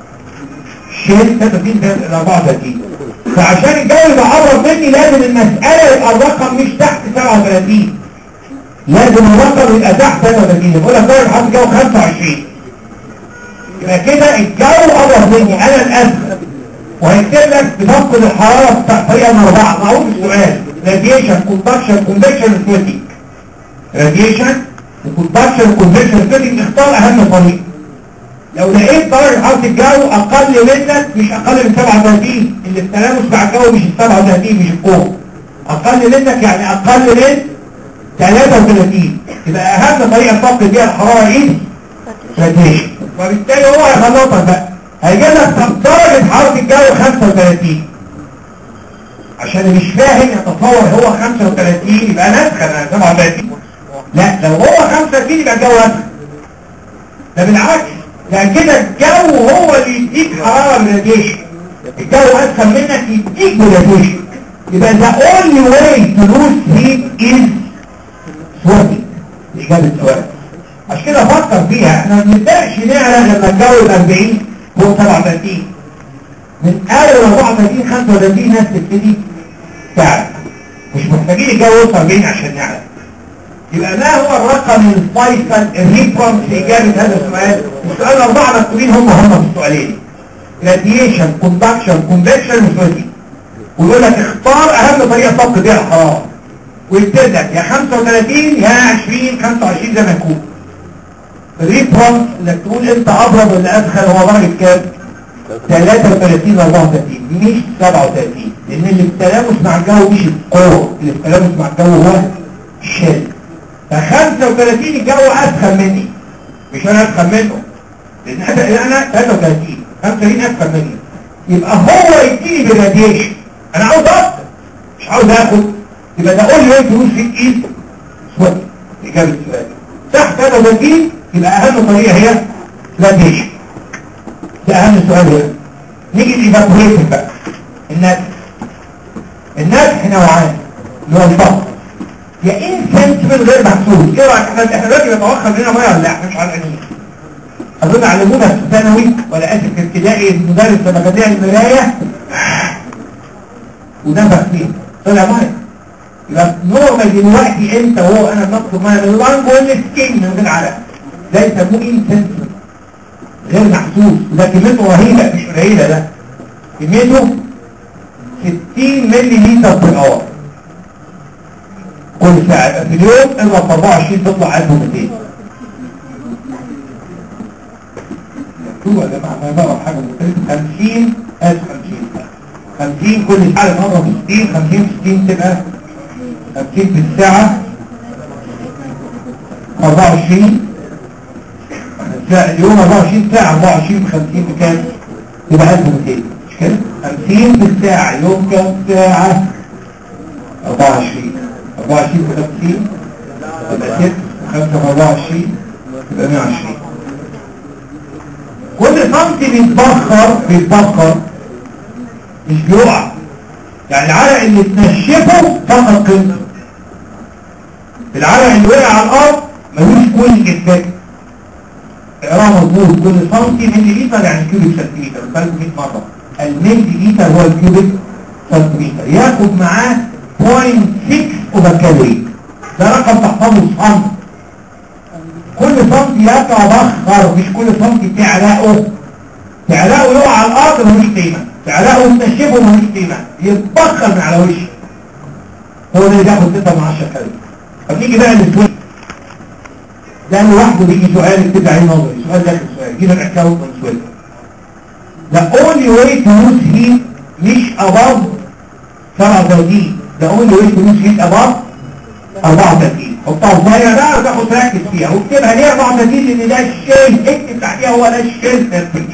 الشيل 33 ل 34 فعشان الجو يبقى قرب مني لازم المسألة يبقى الرقم مش تحت 37 لازم الرقم يبقى تحت 33 بقول لك درجة حرارة الجو 25 يبقى كده الجو قرب مني انا الاسفل وهيكتب لك بتفقد الحرارة بطريقة من أربعة معروف السؤال راديشن كونتاكشن كونفكشن سويتنج راديشن كونتاكشن كونفكشن سويتنج اختار أهم طريقة لو لقيت درجة حرارة الجو أقل منك مش أقل من 37 اللي التلامس مع الجو مش ال 37 مش الفوق أقل منك يعني أقل من 33 يبقى أهم طريقة تفقد بيها الحرارة إيه؟ راديشن وبالتالي هو هيخلطك بقى هيجيب لك طب درجة حرارة الجو 35 عشان اللي مش فاهم يتصور هو 35 يبقى انا اسخن انا 37 لا لو هو 35 يبقى الجو اسخن ده بالعكس يعني كده الجو هو اللي يديك حرارة من الراديشن الجو اسخن منك يديك من الراديشن يبقى the only way to lose heat is sweating إجابة السؤال عشان كده فكر فيها احنا ما بنبداش نعلى لما الجو يبقى 40 فوق 37 من اول 34 35 ناس تبتدي تعرف مش محتاجين الجو يوصل 40 عشان نعرف يبقى ما هو الرقم الفيصل الريفرنس في اجابه هذا السؤال السؤال الاربعه مكتوبين هم هم في السؤالين راديشن كوندكشن كونفكشن وسويتنج ويقول لك اختار اهم طريقه تفقد بيها الحراره ويكتب لك يا 35 يا 20 25 زي ما يكون الريفرنس انك تقول انت ابرد ولا ادخل هو درجه كام 33 ل 34 مش 37 لان اللي في التلامس مع الجو مش القوه اللي في التلامس مع الجو هو الشد ف 35 الجو اسخن مني مش انا اسخن منه لان انا انا 33 35 اسخن مني يبقى هو يديني بالراديشن انا عاوز اكتر مش عاوز اخد يبقى ده قول لي ايه فلوس في الايد سواد اجابه السؤال تحت 33 يبقى اهم طريقه هي راديشن ده اهم سؤال هنا نيجي الايفابوريشن بقى النفس النفس نوعان اللي هو الضغط يا انسنسبل غير محسوب ايه رايك احنا احنا دلوقتي بنتوخر لنا ميه ولا لا احنا مش عارفين اظن علمونا في الثانوي ولا اسف في ابتدائي المدرس لما كان يعمل المرايه ونفخ فيها طلع ميه يبقى نورمال دلوقتي انت وهو انا بنطلب ميه من اللانج والسكين من غير عرق ده يسموه انسنسبل غير محسوس وده كميته رهيبه مش قليله ده كميته 60 ملي لتر في اور كل ساعة يبقى في اليوم اضرب في 24 تطلع 1200 مكتوبة يا جماعة ما بقرا حاجة مختلفة 50 آسف 50 50 كل ساعة مرة في 60 50 في 60 تبقى 50 في الساعة 24 ساعة اليوم 24 ساعة 24 في 50 بكام؟ يبقى 1200 مش كده؟ 50 في الساعة يوم كام ساعة؟ 24 24 في 50 يبقى 6 5 في 24 يبقى 120 كل سنتي بيتبخر بيتبخر مش بيقع يعني العرق اللي تنشفه فقط قيمته العرق اللي وقع على الارض ملوش كل افكت اقراها مظبوط كل سنتي ملي لتر يعني كيوبيك سنتيمتر بالكم 100 مره الملي لتر هو الكيوبيك سنتيمتر ياخد معاه 0.6 اوفر كالوري ده رقم تحفظه سنتي كل سنتي يتبخر مش كل سنتي تعلقه تعلقه يقع على الارض ملوش قيمه تعلقه وتنشفه ملوش قيمه يتبخر من على وشه هو ده اللي بياخد 6 من 10 كالوري طب نيجي بقى للسويت ده لوحده بيجي سؤال يكتب عليه نظري سؤال داخل سؤال جيب الاكونت من سويت The only way to lose heat مش above 37 The only way to lose heat above 34 حطها صغيرة بقى وتاخد تركز فيها واكتبها ليه 34 لان ده الشيل اكتب تحتيها هو ده الشيل تركيز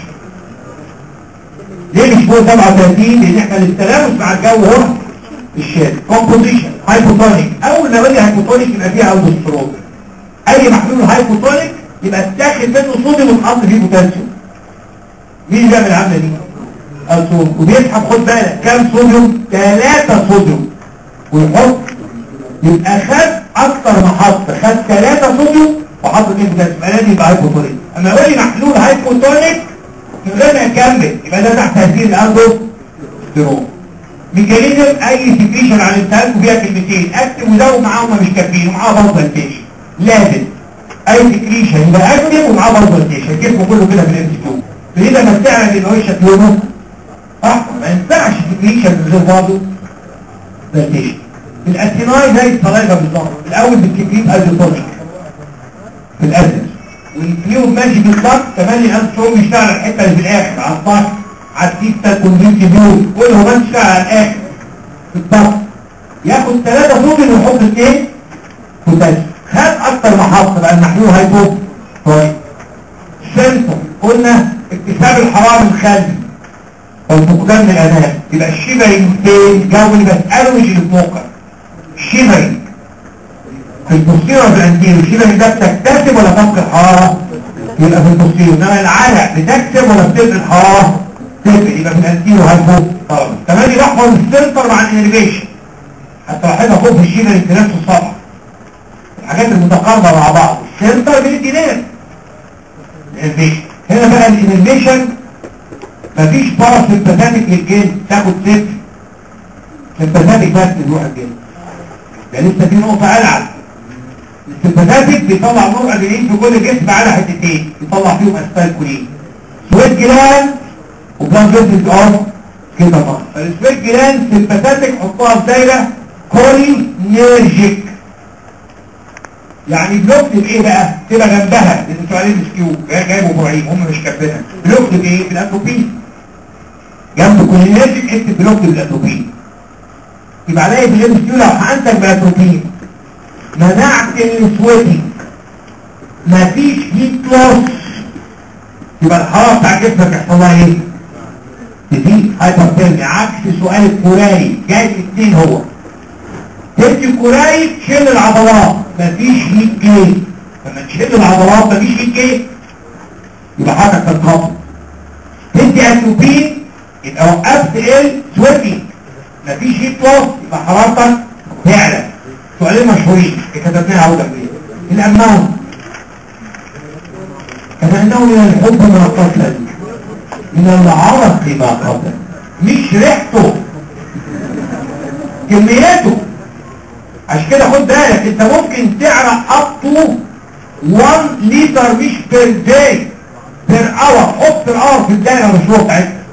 ليه مش فوق 37 لان احنا التلامس مع الجو هو الشيل كومبوزيشن هايبوتونيك اول ما اقول هايبوتونيك يبقى فيها الدوسترون اي محلول هايبوتونيك يبقى اتاخد منه صوديوم وتحط فيه بوتاسيوم مين اللي بيعمل العمله دي الصوديوم وبيسحب خد بالك كام صوديوم 3 صوديوم ويحط يبقى خد اكتر ما حط خد 3 صوديوم وحط فيه بوتاسيوم يبقى لازم يبقى هايبوتونيك اما يقول لي محلول هايبوتونيك من غير ما يكمل يبقى ده تحت تاثير الاندوستيرون ميكانيزم اي سكريشن عن التهاب فيها كلمتين اكتب وزود معاهم مش كافيين ومعاه برضه التيشن لازم اي سكريشن يبقى اكتب ومعاه برضه التيشن الجسم كله كده في الام سي 2 فاذا ما استعمل ان هو شكله صح ما ينفعش سكريشن من غير برضه التيشن الاسيناي زي الصلايفه بالظبط الاول بالتكريم ايزوتونيك في الاساس والكليوب ماشي بالظبط تملي انستروم بيشتغل الحته اللي في الاخر على الطاق على التيكتا كونفينت بيو كله ما بيشتغل على الاخر في الضغط ياخد ثلاثة صوتين ويحط اثنين بوتاسيوم خد اكتر محطة بقى المحلول هيبو طيب سنتر قلنا اكتساب الحرارة الخلفي والفقدان من الامام يبقى الشيفرنج فين الجو اللي بسأله مش اللي في موقع الشيفرنج في البوستيرة بالانتيرو الشيفرنج ده بتكتسب ولا تفقد الحرارة يبقى في البوستيرو انما العرق بتكسب ولا بتفقد الحرارة تفرق يبقى في الانتيرو هايبو طبعا كمان يحفظ السنتر مع الانريفيشن حتى لاحظها فوق في الشيفرنج في نفس السطح الحاجات المتقاربة مع بعض السنتر بالاتنين الانرفيشن هنا بقى الانرفيشن مفيش باراسمباثاتيك للجلد تاخد صفر سمباثاتيك بس لروح الجلد ده لسه في نقطة ألعب السمباثاتيك بيطلع نور أدرينالين في كل جسم على حتتين يطلع فيهم أسفل كولين سويت جلان وبلان جلد اوف كده بقى فالسويت جلان سمباثاتيك حطها في دايرة كولينيرجيك يعني بلوكت بايه بقى تبقى جنبها لان سؤالين مسكيو جايبوا مرعين هم مش كاتبينها بلوكت بايه بالاتروبين جنب كولينيرجيك اكتب بلوكت بالاتروبين يبقى عليا في الام كيو لو حقنتك بالاتروبين منعت السويتنج مفيش هيت لوس يبقى الحراره بتاع جسمك يحصل لها ايه؟ تزيد هايبرثيرمي عكس سؤال الكوراري جاي الاثنين هو تدي الكوراري تشيل العضلات مفيش هيت جيم لما تشيل العضلات مفيش هيت جيم يبقى حضرتك تتخطط تدي اتروبين يبقى وقفت ايه سويتنج مفيش هيت لوس يبقى حرارتك تعلى سؤالين مشهورين كتبناها اهو جنبيه الاماونت كما انه من الحب ما قتل من العرق ما قتل مش ريحته كمياته عشان كده خد بالك انت ممكن تعرق اب تو 1 لتر مش بير داي بير اور حط بير اور في الدايره المشروع بتاعتك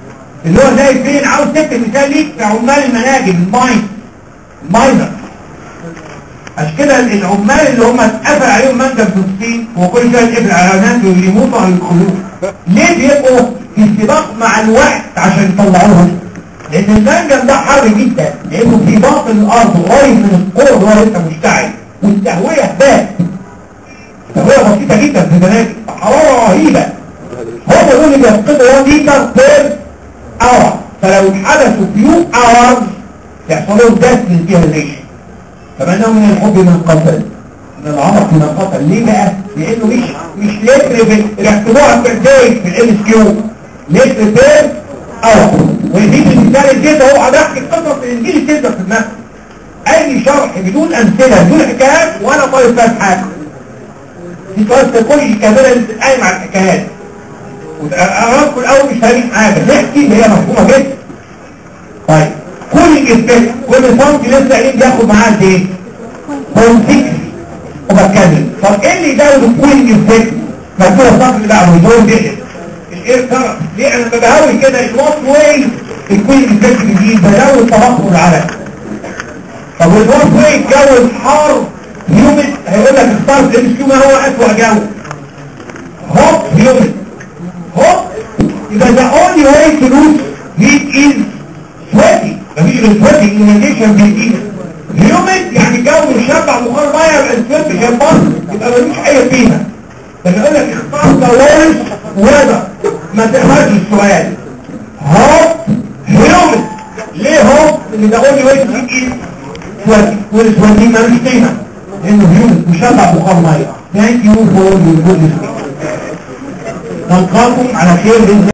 اللي هو زي فين عاوز تكتب مثال ليك في عمال المناجم الماين الماينر عشان كده العمال اللي هم اتقفل عليهم منجم في الصين وكل شويه يتقفل على ناس ويموتوا او يدخلوه ليه بيبقوا في سباق مع الوقت عشان يطلعوهم لان المنجم ده حر جدا لانه في باطن الارض قريب من القوه اللي هو لسه مشتعل والتهويه بات تهويه بسيطه جدا في المناجم حراره رهيبه هم دول اللي بيفقدوا 1 لتر بير اور فلو اتحبسوا فيو اورز يحصل لهم داس ديهايدريشن فمنه من الحب من قتل من العرق من قتل ليه بقى؟ لانه مش مش لتر في الاحتماع الفردي في الام اس كيو لتر بير اور ويزيد المثال الجيد اهو هنحكي قصص الانجيل الجيد في دماغك اي شرح بدون امثله بدون حكايات ولا طالب فاهم حاجه دي طالب سيكولوجي كامله اللي بتتقايم على الحكايات وأراكم الأول مش فاهمين حاجة نحكي اللي هي مفهومة جدا طيب كل الإثبات كل صمت لسه عليه بياخد معاه قد إيه؟ كونتكس وبتكلم طب إيه اللي يزود الكولينج إثبات؟ مكتوب الصف اللي بعده يزود جدا الإير كرم ليه أنا ببهوي كده الوات واي الكولينج إثبات الجديد بزود تبخر العرق طب والوات واي الجو الحار هيومن هيقول لك اختار في الام ما هو أسوأ جو هوب هيومن هوب يبقى the only way to lose heat is sweating مفيش غير sweating inhalation بالإيد humid يعني جو مشبع بخار ميه يبقى السويت مش هينبط يبقى ملوش أي قيمة لما يقول لك اختار the worst weather ما تقراش السؤال هوب humid ليه هوب؟ لأن the only way to heat is sweating والسويتنج ملوش قيمة لأنه humid مشبع بخار ميه thank you for your good listening نلقاكم على خير بإذن